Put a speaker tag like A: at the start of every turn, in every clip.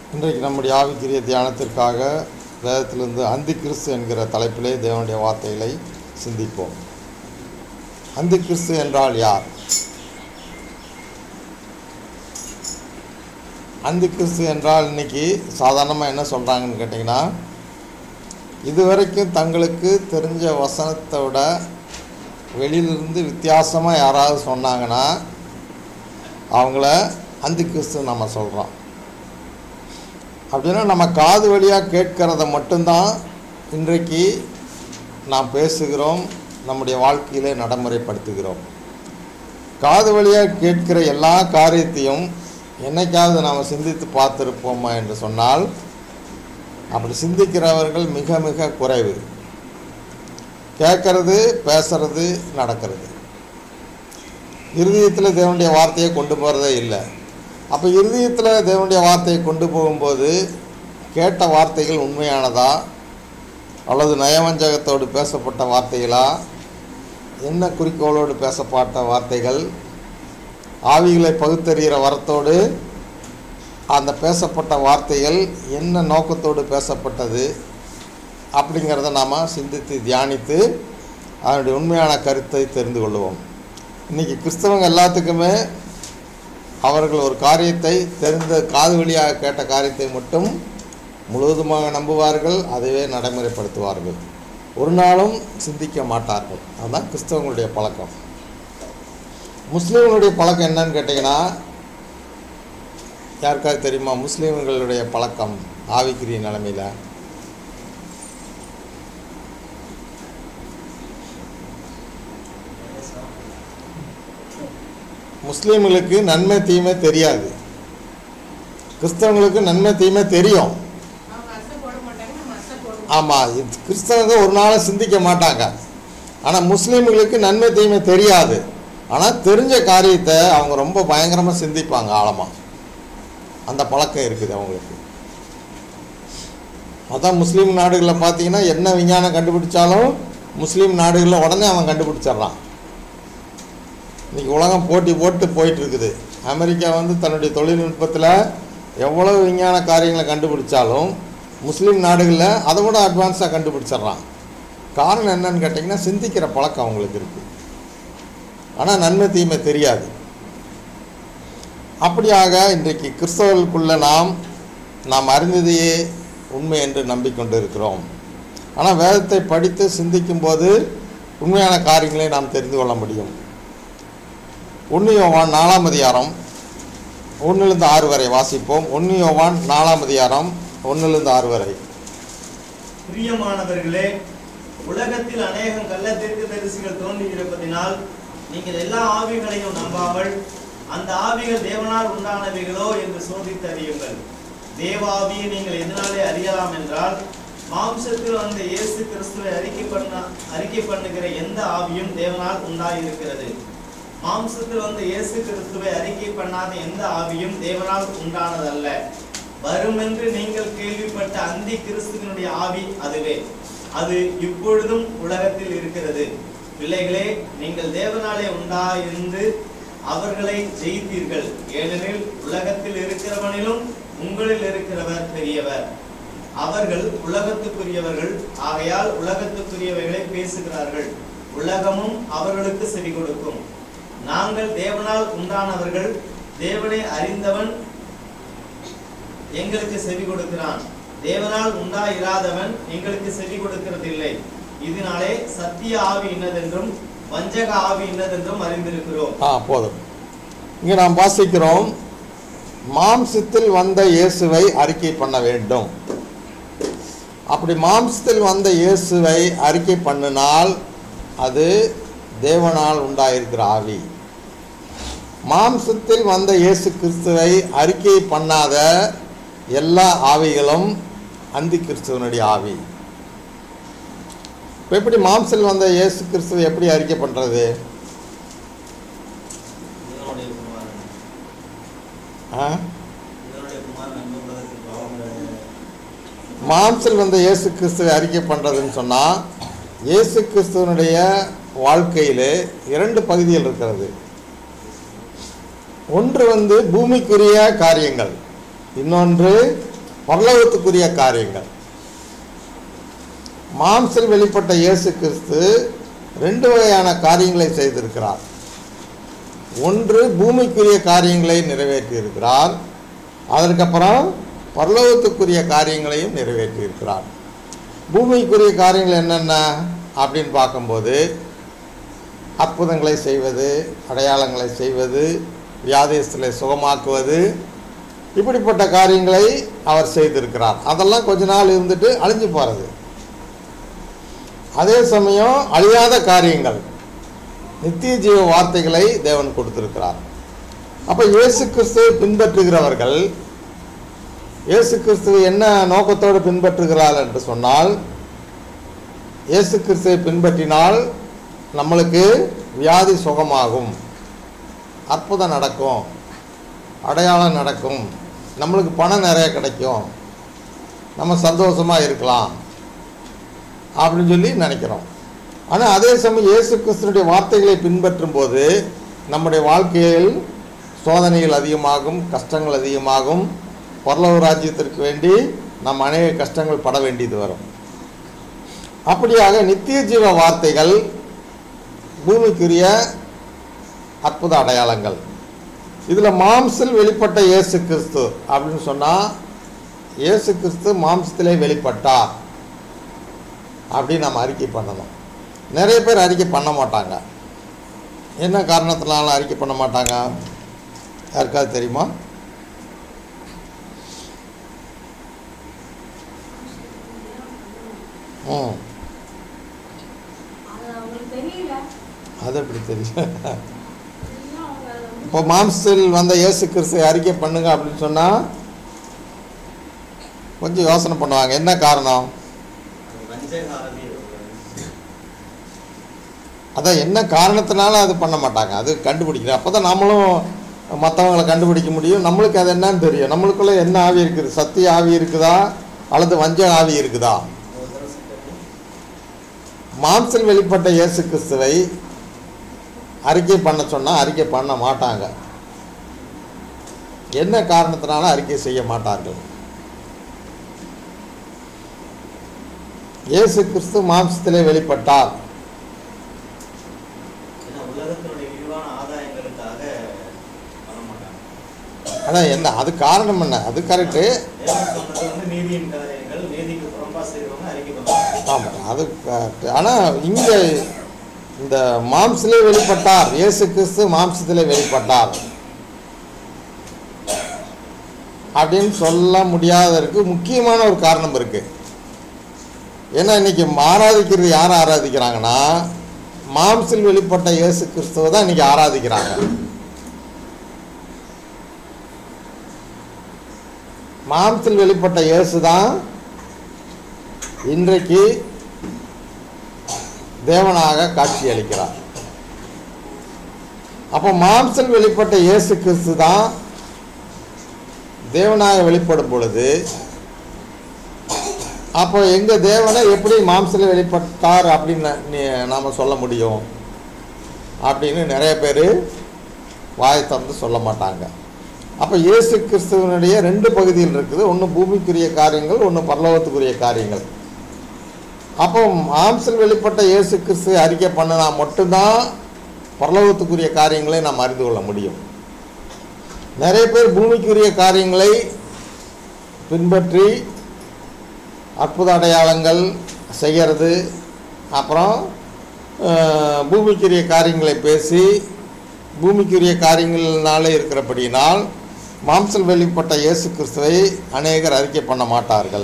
A: இன்றைக்கு நம்முடைய ஆவிக்குரிய தியானத்திற்காக வேதத்திலிருந்து அந்தி கிறிஸ்து என்கிற தலைப்பிலே தேவனுடைய வார்த்தைகளை சிந்திப்போம் அந்தி கிறிஸ்து என்றால் யார் அந்தி கிறிஸ்து என்றால் இன்னைக்கு சாதாரணமாக என்ன சொல்கிறாங்கன்னு கேட்டிங்கன்னா இதுவரைக்கும் தங்களுக்கு தெரிஞ்ச வசனத்தை விட வெளியிலிருந்து வித்தியாசமாக யாராவது சொன்னாங்கன்னா அவங்கள அந்தி கிறிஸ்து நம்ம சொல்கிறோம் அப்படின்னா நம்ம காது வழியாக கேட்கிறத மட்டும்தான் இன்றைக்கு நாம் பேசுகிறோம் நம்முடைய வாழ்க்கையிலே நடைமுறைப்படுத்துகிறோம் காது வழியாக கேட்கிற எல்லா காரியத்தையும் என்னைக்காவது நாம் சிந்தித்து பார்த்துருப்போமா என்று சொன்னால் அப்படி சிந்திக்கிறவர்கள் மிக மிக குறைவு கேட்கறது பேசுறது நடக்கிறது இருதயத்தில் தேவனுடைய வார்த்தையை கொண்டு போகிறதே இல்லை அப்போ இருதயத்தில் தேவனுடைய வார்த்தையை கொண்டு போகும்போது கேட்ட வார்த்தைகள் உண்மையானதா அல்லது நயவஞ்சகத்தோடு பேசப்பட்ட வார்த்தைகளா என்ன குறிக்கோளோடு பேசப்பட்ட வார்த்தைகள் ஆவிகளை பகுத்தறிகிற வரத்தோடு அந்த பேசப்பட்ட வார்த்தைகள் என்ன நோக்கத்தோடு பேசப்பட்டது அப்படிங்கிறத நாம் சிந்தித்து தியானித்து அதனுடைய உண்மையான கருத்தை தெரிந்து கொள்வோம் இன்றைக்கி கிறிஸ்தவங்க எல்லாத்துக்குமே அவர்கள் ஒரு காரியத்தை தெரிந்த காது வழியாக கேட்ட காரியத்தை மட்டும் முழுவதுமாக நம்புவார்கள் அதைவே நடைமுறைப்படுத்துவார்கள் ஒரு நாளும் சிந்திக்க மாட்டார்கள் அதுதான் கிறிஸ்தவங்களுடைய பழக்கம் முஸ்லீம்களுடைய பழக்கம் என்னன்னு கேட்டிங்கன்னா யாருக்காவது தெரியுமா முஸ்லீம்களுடைய பழக்கம் ஆவிக்குரிய நிலைமையில் முஸ்லீம்களுக்கு நன்மை தீமை தெரியாது கிறிஸ்தவங்களுக்கு நன்மை தீமை தெரியும்
B: அவங்க அசை போட மாட்டாங்க நம்ம அசை போடுவோம்
A: ஆமாம் இது கிறிஸ்தவங்க ஒரு நாளும் சிந்திக்க மாட்டாங்க ஆனால் முஸ்லீம்களுக்கு நன்மை தீமை தெரியாது ஆனால் தெரிஞ்ச காரியத்தை அவங்க ரொம்ப பயங்கரமாக சிந்திப்பாங்க ஆழமாக அந்த பழக்கம் இருக்குது அவங்களுக்கு அதான் முஸ்லீம் நாடுகளில் பார்த்தீங்கன்னா என்ன விஞ்ஞானம் கண்டுபிடிச்சாலும் முஸ்லீம் நாடுகளில் உடனே அவன் கண்டுபிடிச்சிட்றான் இன்றைக்கி உலகம் போட்டி போட்டு போயிட்டு இருக்குது அமெரிக்கா வந்து தன்னுடைய தொழில்நுட்பத்தில் எவ்வளவு விஞ்ஞான காரியங்களை கண்டுபிடிச்சாலும் முஸ்லீம் நாடுகளில் அதை விட அட்வான்ஸாக கண்டுபிடிச்சிட்றான் காரணம் என்னன்னு கேட்டிங்கன்னா சிந்திக்கிற பழக்கம் அவங்களுக்கு இருக்குது ஆனால் நன்மை தீமை தெரியாது அப்படியாக இன்றைக்கு கிறிஸ்தவர்களுக்குள்ள நாம் நாம் அறிந்ததையே உண்மை என்று நம்பிக்கொண்டு இருக்கிறோம் ஆனால் வேதத்தை படித்து சிந்திக்கும்போது உண்மையான காரியங்களை நாம் தெரிந்து கொள்ள முடியும் ஒன்று யோவான் நாலாம் அதிகாரம் ஒன்றிலிருந்து ஆறு வரை வாசிப்போம் ஒன்று யோவான் நாலாம் அதிகாரம் ஒன்றிலிருந்து ஆறு வரை
C: பிரியமானவர்களே உலகத்தில் அநேகம் கள்ள தீர்க்கதரிசிகள் தோன்றி இருப்பதினால் நீங்கள் எல்லா ஆவிகளையும் நம்பாமல் அந்த ஆவிகள் தேவனால் உண்டானவைகளோ என்று சோதித்து அறியுங்கள் தேவ ஆவியை நீங்கள் எதனாலே அறியலாம் என்றால் மாம்சத்தில் வந்த இயேசு கிறிஸ்துவை அறிக்கை பண்ண அறிக்கை பண்ணுகிற எந்த ஆவியும் தேவனால் உண்டாயிருக்கிறது மாம்சத்தில் வந்த இயேசு கிறிஸ்துவை அறிக்கை பண்ணாத எந்த ஆவியும் தேவனால் உண்டானதல்ல வருமென்று நீங்கள் கேள்விப்பட்ட அந்தி கிறிஸ்துவனுடைய ஆவி அதுவே அது இப்பொழுதும் உலகத்தில் இருக்கிறது பிள்ளைகளே நீங்கள் தேவனாலே உண்டாயிருந்து அவர்களை ஜெயித்தீர்கள் ஏனெனில் உலகத்தில் இருக்கிறவனிலும் உங்களில் இருக்கிறவர் பெரியவர் அவர்கள் உலகத்துக்குரியவர்கள் ஆகையால் உலகத்துக்குரியவைகளை பேசுகிறார்கள் உலகமும் அவர்களுக்கு செவி கொடுக்கும் நாங்கள் தேவனால் உண்டானவர்கள் தேவனை அறிந்தவன் எங்களுக்கு செவி கொடுக்கிறான் தேவனால் உண்டாயிராதவன் எங்களுக்கு செவி கொடுக்கிறதில்லை இதனாலே சத்திய ஆவி இன்னதென்றும் வஞ்சக ஆவி இன்னதென்றும் அறிந்திருக்கிறோம்
A: ஆ போதும் இங்கே நாம் வாசிக்கிறோம் மாம்சத்தில் வந்த இயேசுவை அறிக்கை பண்ண வேண்டும் அப்படி மாம்சத்தில் வந்த இயேசுவை அறிக்கை பண்ணினால் அது தேவனால் உண்டாயிருக்கிற ஆவி மாம்சத்தில் வந்த இயேசு கிறிஸ்துவை அறிக்கை பண்ணாத எல்லா ஆவிகளும் அந்தி கிறிஸ்துவனுடைய ஆவி இப்போ எப்படி மாம்சத்தில் வந்த இயேசு கிறிஸ்துவை எப்படி அறிக்கை பண்ணுறது
C: இதனுடைய குமாரன்
A: ஆ
C: இதனுடைய குமாரன் அன்பு உலகத்தில் பாவங்களை
A: மாம்சல் வந்த இயேசு கிறிஸ்துவை அறிக்கை பண்ணுறதுன்னு சொன்னால் இயேசு கிறிஸ்துவனுடைய வாழ்க்கையில் இரண்டு பகுதிகள் இருக்கிறது ஒன்று வந்து பூமிக்குரிய காரியங்கள் இன்னொன்று பரலோகத்துக்குரிய காரியங்கள் மாம்சல் வெளிப்பட்ட இயேசு கிறிஸ்து ரெண்டு வகையான காரியங்களை செய்திருக்கிறார் ஒன்று பூமிக்குரிய காரியங்களை நிறைவேற்றி இருக்கிறார் அதற்கப்புறம் பரலோகத்துக்குரிய காரியங்களையும் நிறைவேற்றி இருக்கிறார் பூமிக்குரிய காரியங்கள் என்னென்ன அப்படின்னு பார்க்கும்போது அற்புதங்களை செய்வது அடையாளங்களை செய்வது வியாதேசத்தில் சுகமாக்குவது இப்படிப்பட்ட காரியங்களை அவர் செய்திருக்கிறார் அதெல்லாம் கொஞ்ச நாள் இருந்துட்டு அழிஞ்சு போகிறது அதே சமயம் அழியாத காரியங்கள் நித்திய ஜீவ வார்த்தைகளை தேவன் கொடுத்திருக்கிறார் அப்போ இயேசு கிறிஸ்துவை பின்பற்றுகிறவர்கள் இயேசு கிறிஸ்துவை என்ன நோக்கத்தோடு பின்பற்றுகிறார் என்று சொன்னால் இயேசு கிறிஸ்துவை பின்பற்றினால் நம்மளுக்கு வியாதி சுகமாகும் அற்புதம் நடக்கும் அடையாளம் நடக்கும் நம்மளுக்கு பணம் நிறைய கிடைக்கும் நம்ம சந்தோஷமாக இருக்கலாம் அப்படின்னு சொல்லி நினைக்கிறோம் ஆனால் அதே சமயம் இயேசு கிறிஸ்துனுடைய வார்த்தைகளை பின்பற்றும் போது நம்முடைய வாழ்க்கையில் சோதனைகள் அதிகமாகும் கஷ்டங்கள் அதிகமாகும் பரலோக ராஜ்யத்திற்கு வேண்டி நாம் அநேக கஷ்டங்கள் பட வேண்டியது வரும் அப்படியாக நித்திய ஜீவ வார்த்தைகள் பூமிக்குரிய அற்புத அடையாளங்கள் இதில் மாம்சில் வெளிப்பட்ட இயேசு கிறிஸ்து அப்படின்னு சொன்னால் இயேசு கிறிஸ்து மாம்சத்திலே வெளிப்பட்டார் அப்படின்னு நம்ம அறிக்கை பண்ணணும் நிறைய பேர் அறிக்கை பண்ண மாட்டாங்க என்ன காரணத்தினால அறிக்கை பண்ண மாட்டாங்க யாருக்காவது தெரியுமா ம்
B: அது அவங்களுக்கு தெரியல
A: அது எப்படி தெரியும்
B: இன்னும் அவங்க அதை வந்து
A: இப்போ மாம்சத்தில் வந்த இயேசு கிறிஸ்துவை அறிக்கை பண்ணுங்க அப்படின்னு சொன்னால் கொஞ்சம் யோசனை பண்ணுவாங்க என்ன காரணம்
C: அது வஞ்சக ஆவி
A: அதான் என்ன காரணத்தினால அது பண்ண மாட்டாங்க அது கண்டுபிடிக்கணும் அப்போ தான் நம்மளும் மற்றவங்களை கண்டுபிடிக்க முடியும் நம்மளுக்கு அது என்னன்னு தெரியும் நம்மளுக்குள்ளே என்ன ஆவி இருக்குது சத்திய ஆவி இருக்குதா அல்லது வஞ்ச ஆவி இருக்குதா
C: ஒரு தடவை சொல்லுங்க.
A: மாம்சல் வெளிப்பட்ட இயேசு கிறிஸ்துவை அறிக்கை பண்ண சொன்னால் அறிக்கை பண்ண மாட்டாங்க என்ன காரணத்தினால அறிக்கை செய்ய மாட்டார்கள் இயேசு கிறிஸ்து மாம்சத்திலே வெளிப்பட்டார்
C: ஏன்னா உலகத்தினுடைய விரிவான ஆதாயங்களுக்காக பண்ண மாட்டாங்க
A: அதான் என்ன அது காரணம் என்ன அது கரெக்டு
C: தேவன் சொன்னது வந்து நீதியின் காரியங்கள் நீதிக்கு புறம்பா செய்றவங்க அறிக்கை பண்ணுவாங்க
A: ஆமாம் அது கரெக்டு ஆனால் இங்கே இந்த மாம்சிலே வெளிப்பட்டார் இயேசு கிறிஸ்து மாம்சத்திலே வெளிப்பட்டார் அப்படின்னு சொல்ல முடியாததற்கு முக்கியமான ஒரு காரணம் இருக்கு ஏன்னா இன்னைக்கு ஆராதிக்கிறது யார் ஆராதிக்கிறாங்கன்னா மாம்சில் வெளிப்பட்ட இயேசு கிறிஸ்துவை தான் இன்னைக்கு ஆராதிக்கிறாங்க மாம்சில் வெளிப்பட்ட இயேசு தான் இன்றைக்கு தேவனாக காட்சியளிக்கிறார் அப்போ மாம்சல் வெளிப்பட்ட இயேசு கிறிஸ்து தான் தேவனாக வெளிப்படும் பொழுது அப்போ எங்க தேவனை எப்படி மாம்சத்தில் வெளிப்பட்டார் அப்படின்னு நீ- நாம சொல்ல முடியும் அப்படின்னு நிறைய பேர் வாய் திறந்து சொல்ல மாட்டாங்க அப்போ இயேசு கிறிஸ்துவனுடைய ரெண்டு பகுதியில் இருக்குது ஒன்று பூமிக்குரிய காரியங்கள் ஒன்று பரலோகத்துக்குரிய காரியங்கள் அப்போ மாம்சல் வெளிப்பட்ட இயேசு கிறிஸ்து அறிக்கை பண்ணினா மட்டும்தான் பரலோகத்துக்குரிய காரியங்களை நாம் அறிந்து கொள்ள முடியும் நிறைய பேர் பூமிக்குரிய காரியங்களை பின்பற்றி அற்புத அடையாளங்கள் செய்கிறது அப்புறம் அஹ், பூமிக்குரிய காரியங்களை பேசி பூமிக்குரிய காரியங்கள்னாலே இருக்கிறபடியினால் மாம்சல் வெளிப்பட்ட இயேசு கிறிஸ்துவை அநேகர் அறிக்கை பண்ண மாட்டார்கள்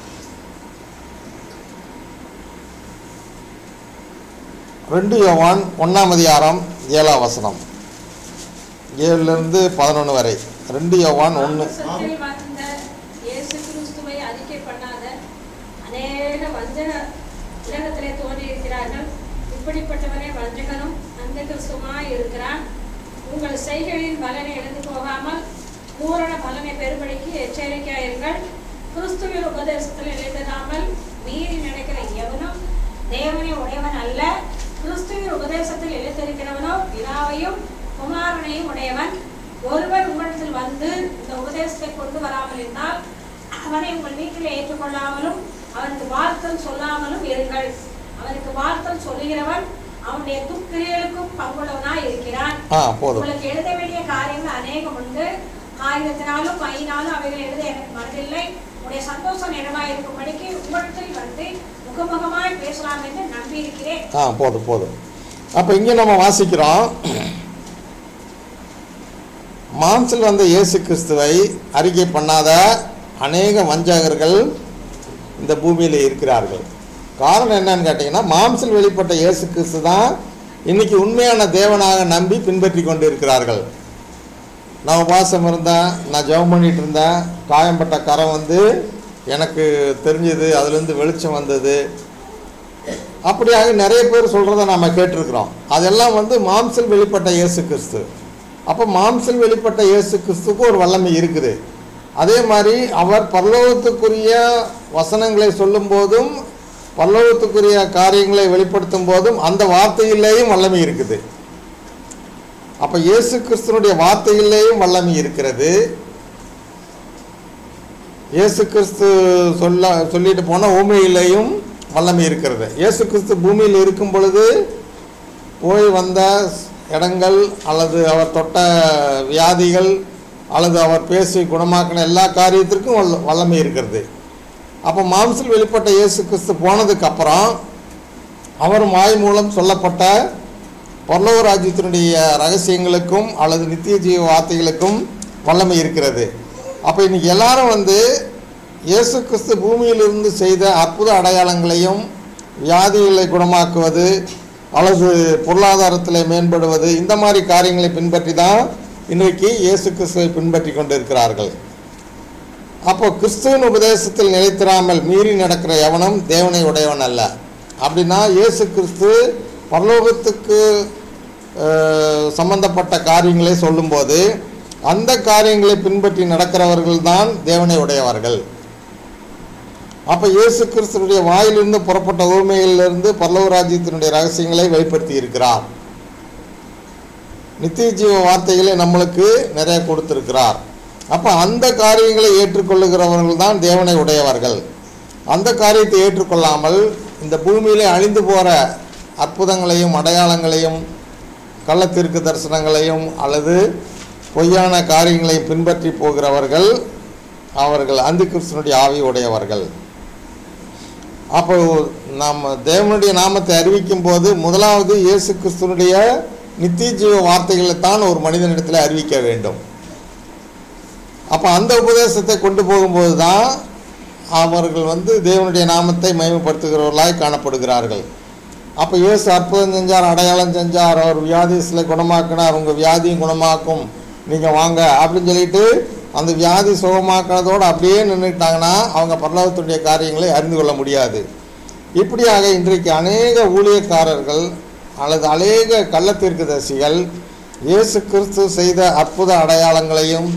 A: ரெண்டு யோவான் ஒன்றாம் அதிகாரம் ஏழாம் வசனம் ஏழுலேருந்து பதினொன்று வரை ரெண்டு யோவான் ஒன்று
B: மாம்சத்தில் வந்த இயேசு கிறிஸ்துவை அறிக்கை பண்ணாத அநேக வஞ்சக உலகத்திலே தோன்றியிருக்கிறார்கள் இப்படிப்பட்டவனே வஞ்சகனும் அந்த கிறிஸ்துமாய் இருக்கிறான் உங்கள் செய்கைகளின் பலனை இழந்து போகாமல் பூரண பலனை பெறும்படிக்கு எச்சரிக்கையாயிருங்கள் கிறிஸ்துவின் உபதேசத்தில் நிலைத்திராமல் மீறி நடக்கிற எவனும் தேவனை உடையவன் அல்ல கிறிஸ்துவின் உபதேசத்தில் நிலைத்திருக்கிறவனோ பிதாவையும் குமாரனையும் உடையவன் ஒருவர் உங்களிடத்தில் வந்து இந்த உபதேசத்தை கொண்டு வராமல் இருந்தால் அவனை உங்கள் வீட்டில் ஏற்றுக்கொள்ளாமலும் அவனுக்கு வார்த்தல் சொல்லாமலும் இருங்கள் அவனுக்கு வார்த்தல் சொல்லுகிறவன் அவனுடைய துக்கிரியலுக்கும் பங்குள்ளவனாய் இருக்கிறான்
A: ஆ போதும்
B: உங்களுக்கு எழுத வேண்டிய காரியங்கள் அநேகம் உண்டு காகிதத்தினாலும் மையினாலும் அவைகள் எழுத எனக்கு மனதில்லை உடைய சந்தோஷம் இடமாய் இருக்கும்படிக்கு உங்களிடத்தில் வந்து முகமுகமாய் பேசலாம் என்று நம்பியிருக்கிறேன்
A: ஆ போதும் போதும் அப்போ இங்கே நம்ம வாசிக்கிறோம் மாம்சில் வந்த இயேசு கிறிஸ்துவை அறிக்கை பண்ணாத அநேக வஞ்சகர்கள் இந்த பூமியில் இருக்கிறார்கள் காரணம் என்னன்னு கேட்டிங்கன்னா மாம்சில் வெளிப்பட்ட இயேசு கிறிஸ்து தான் இன்னைக்கு உண்மையான தேவனாக நம்பி பின்பற்றி கொண்டு இருக்கிறார்கள் நான் உபாசம் இருந்தேன் நான் ஜெபம் பண்ணிட்டு இருந்தேன் காயம்பட்ட கரம் வந்து எனக்கு தெரிஞ்சது அதுலேருந்து வெளிச்சம் வந்தது அப்படியாக நிறைய பேர் சொல்கிறத நாம் கேட்டிருக்கிறோம் அதெல்லாம் வந்து மாம்சில் வெளிப்பட்ட இயேசு கிறிஸ்து அப்போ மாம்சில் வெளிப்பட்ட இயேசு கிறிஸ்துக்கு ஒரு வல்லமை இருக்குது அதே மாதிரி அவர் பரலோகத்துக்குரிய வசனங்களை சொல்லும் போதும் பரலோகத்துக்குரிய காரியங்களை வெளிப்படுத்தும் போதும் அந்த வார்த்தையிலேயும் வல்லமை இருக்குது அப்போ இயேசு கிறிஸ்துனுடைய வார்த்தையிலேயும் வல்லமை இருக்கிறது இயேசு கிறிஸ்து சொல்ல சொல்லிட்டு போன ஊமையிலேயும் வல்லமை இருக்கிறது இயேசு கிறிஸ்து பூமியில் இருக்கும் பொழுது போய் வந்த இடங்கள் அல்லது அவர் தொட்ட வியாதிகள் அல்லது அவர் பேசி குணமாக்கின எல்லா காரியத்திற்கும் வல்ல வல்லமை இருக்கிறது அப்போ மாம்சில் வெளிப்பட்ட இயேசு கிறிஸ்து போனதுக்கு அப்புறம் அவர் வாய் மூலம் சொல்லப்பட்ட பரலோக ராஜ்யத்தினுடைய ரகசியங்களுக்கும் அல்லது நித்திய ஜீவ வார்த்தைகளுக்கும் வல்லமை இருக்கிறது அப்போ இன்னைக்கு எல்லாரும் வந்து இயேசு கிறிஸ்து பூமியிலிருந்து செய்த அற்புத அடையாளங்களையும் வியாதிகளை குணமாக்குவது அல்லது பொருளாதாரத்தில் மேம்படுவது இந்த மாதிரி காரியங்களை பின்பற்றி தான் இன்றைக்கு இயேசு கிறிஸ்துவை பின்பற்றி கொண்டு இருக்கிறார்கள் அப்போ கிறிஸ்துவின் உபதேசத்தில் நிலைத்திராமல் மீறி நடக்கிற எவனும் தேவனை உடையவன் அல்ல அப்படின்னா இயேசு கிறிஸ்து பரலோகத்துக்கு அஹ், சம்பந்தப்பட்ட காரியங்களை சொல்லும்போது அந்த காரியங்களை பின்பற்றி நடக்கிறவர்கள் தான் தேவனை உடையவர்கள் அப்போ இயேசு கிறிஸ்துனுடைய வாயிலிருந்து புறப்பட்ட ஊமையிலிருந்து பரலோக ராஜ்யத்தினுடைய ரகசியங்களை வெளிப்படுத்தி இருக்கிறார் நித்திய ஜீவ வார்த்தைகளை நம்மளுக்கு நிறைய கொடுத்திருக்கிறார் அப்போ அந்த காரியங்களை ஏற்றுக்கொள்ளுகிறவர்கள் தான் தேவனை உடையவர்கள் அந்த காரியத்தை ஏற்றுக்கொள்ளாமல் இந்த பூமியிலே அழிந்து போகிற அற்புதங்களையும் அடையாளங்களையும் கள்ளத்திற்கு தரிசனங்களையும் அல்லது பொய்யான காரியங்களையும் பின்பற்றி போகிறவர்கள் அவர்கள் அந்த கிறிஸ்தனுடைய ஆவி உடையவர்கள் அப்போ நாம் தேவனுடைய நாமத்தை அறிவிக்கும் போது முதலாவது இயேசு கிறிஸ்துனுடைய நித்திய ஜீவ வார்த்தைகளை தான் ஒரு மனிதனிடத்தில் அறிவிக்க வேண்டும் அப்போ அந்த உபதேசத்தை கொண்டு போகும்போது தான் அவர்கள் வந்து தேவனுடைய நாமத்தை மகிமைப்படுத்துகிறவர்களாய் காணப்படுகிறார்கள் அப்போ இயேசு அற்புதம் செஞ்சார் அடையாளம் செஞ்சார் அவர் வியாதிஸில் குணமாக்கினார் உங்கள் வியாதியும் குணமாக்கும் நீங்கள் வாங்க அப்படின்னு சொல்லிட்டு அந்த வியாதி சுகமாக்கினதோடு அப்படியே நின்றுட்டாங்கன்னா அவங்க பரலோகத்துடைய காரியங்களை அறிந்து கொள்ள முடியாது இப்படியாக இன்றைக்கு அநேக ஊழியக்காரர்கள் அல்லது அநேக கள்ளத்தீர்க்கதரிசிகள் இயேசு கிறிஸ்து செய்த அற்புத அடையாளங்களையும்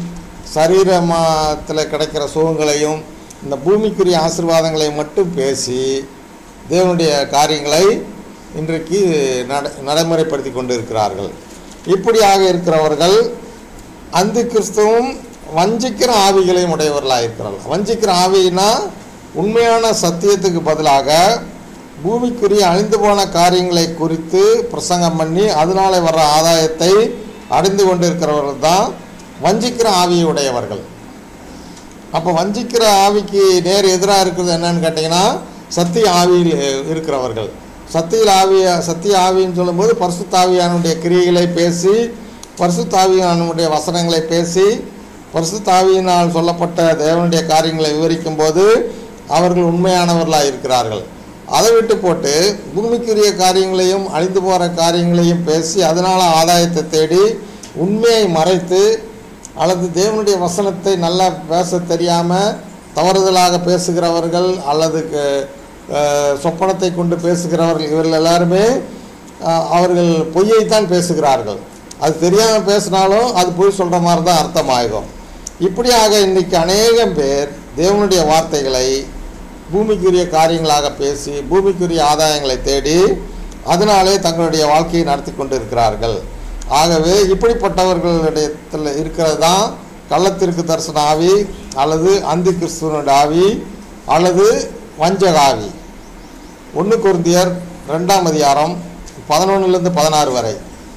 A: சரீரத்தில் கிடைக்கிற சுகங்களையும் இந்த பூமிக்குரிய ஆசீர்வாதங்களை மட்டும் பேசி தேவனுடைய காரியங்களை இன்றைக்கு நட நடைமுறைப்படுத்தி கொண்டு இருக்கிறார்கள் இப்படியாக இருக்கிறவர்கள் அந்த கிறிஸ்துவும் வஞ்சிக்கிற ஆவிகளையும் உடையவர்களாக இருக்கிறார்கள் வஞ்சிக்கிற ஆவினா உண்மையான சத்தியத்துக்கு பதிலாக பூமிக்குரிய அழிந்து போன காரியங்களை குறித்து பிரசங்கம் பண்ணி அதனால வர்ற ஆதாயத்தை அடைந்து கொண்டு இருக்கிறவர்கள் தான் வஞ்சிக்கிற ஆவியை உடையவர்கள் அப்போ வஞ்சிக்கிற ஆவிக்கு நேர் எதிராக இருக்கிறது என்னன்னு கேட்டிங்கன்னா சத்திய ஆவியில் இருக்கிறவர்கள் சத்திய ஆவிய சத்திய ஆவின்னு சொல்லும்போது பரிசுத்தாவியானுடைய கிரியைகளை பேசி பரிசுத்தாவியானுடைய வசனங்களை பேசி பரிசுத்தாவியினால் சொல்லப்பட்ட தேவனுடைய காரியங்களை விவரிக்கும் போது அவர்கள் உண்மையானவர்களாக இருக்கிறார்கள் அதை விட்டு போட்டு பூமிக்குரிய காரியங்களையும் அழிந்து போகிற காரியங்களையும் பேசி அதனால் ஆதாயத்தை தேடி உண்மையை மறைத்து அல்லது தேவனுடைய வசனத்தை நல்லா பேச தெரியாமல் தவறுதலாக பேசுகிறவர்கள் அல்லது க- அஹ், சொப்பனத்தை கொண்டு பேசுகிறவர்கள் இவர்கள் எல்லாருமே அஹ், அவர்கள் பொய்யைத்தான் பேசுகிறார்கள் அது தெரியாமல் பேசினாலும் அது பொய் சொல்கிற மாதிரி தான் அர்த்தமாகும் இப்படியாக இன்றைக்கி அநேகம் பேர் தேவனுடைய வார்த்தைகளை பூமிக்குரிய காரியங்களாக பேசி பூமிக்குரிய ஆதாயங்களை தேடி அதனாலே தங்களுடைய வாழ்க்கையை நடத்தி கொண்டு இருக்கிறார்கள் ஆகவே இப்படிப்பட்டவர்களிடத்தில் இருக்கிறது தான் கள்ளத்திற்கு தரிசன ஆவி அல்லது அந்தி கிறிஸ்துவனுடைய ஆவி அல்லது வஞ்சக ஆவி ஒன்று குருந்தியர் ரெண்டாம் அதிகாரம் பதினொன்றுலேருந்து பதினாறு வரை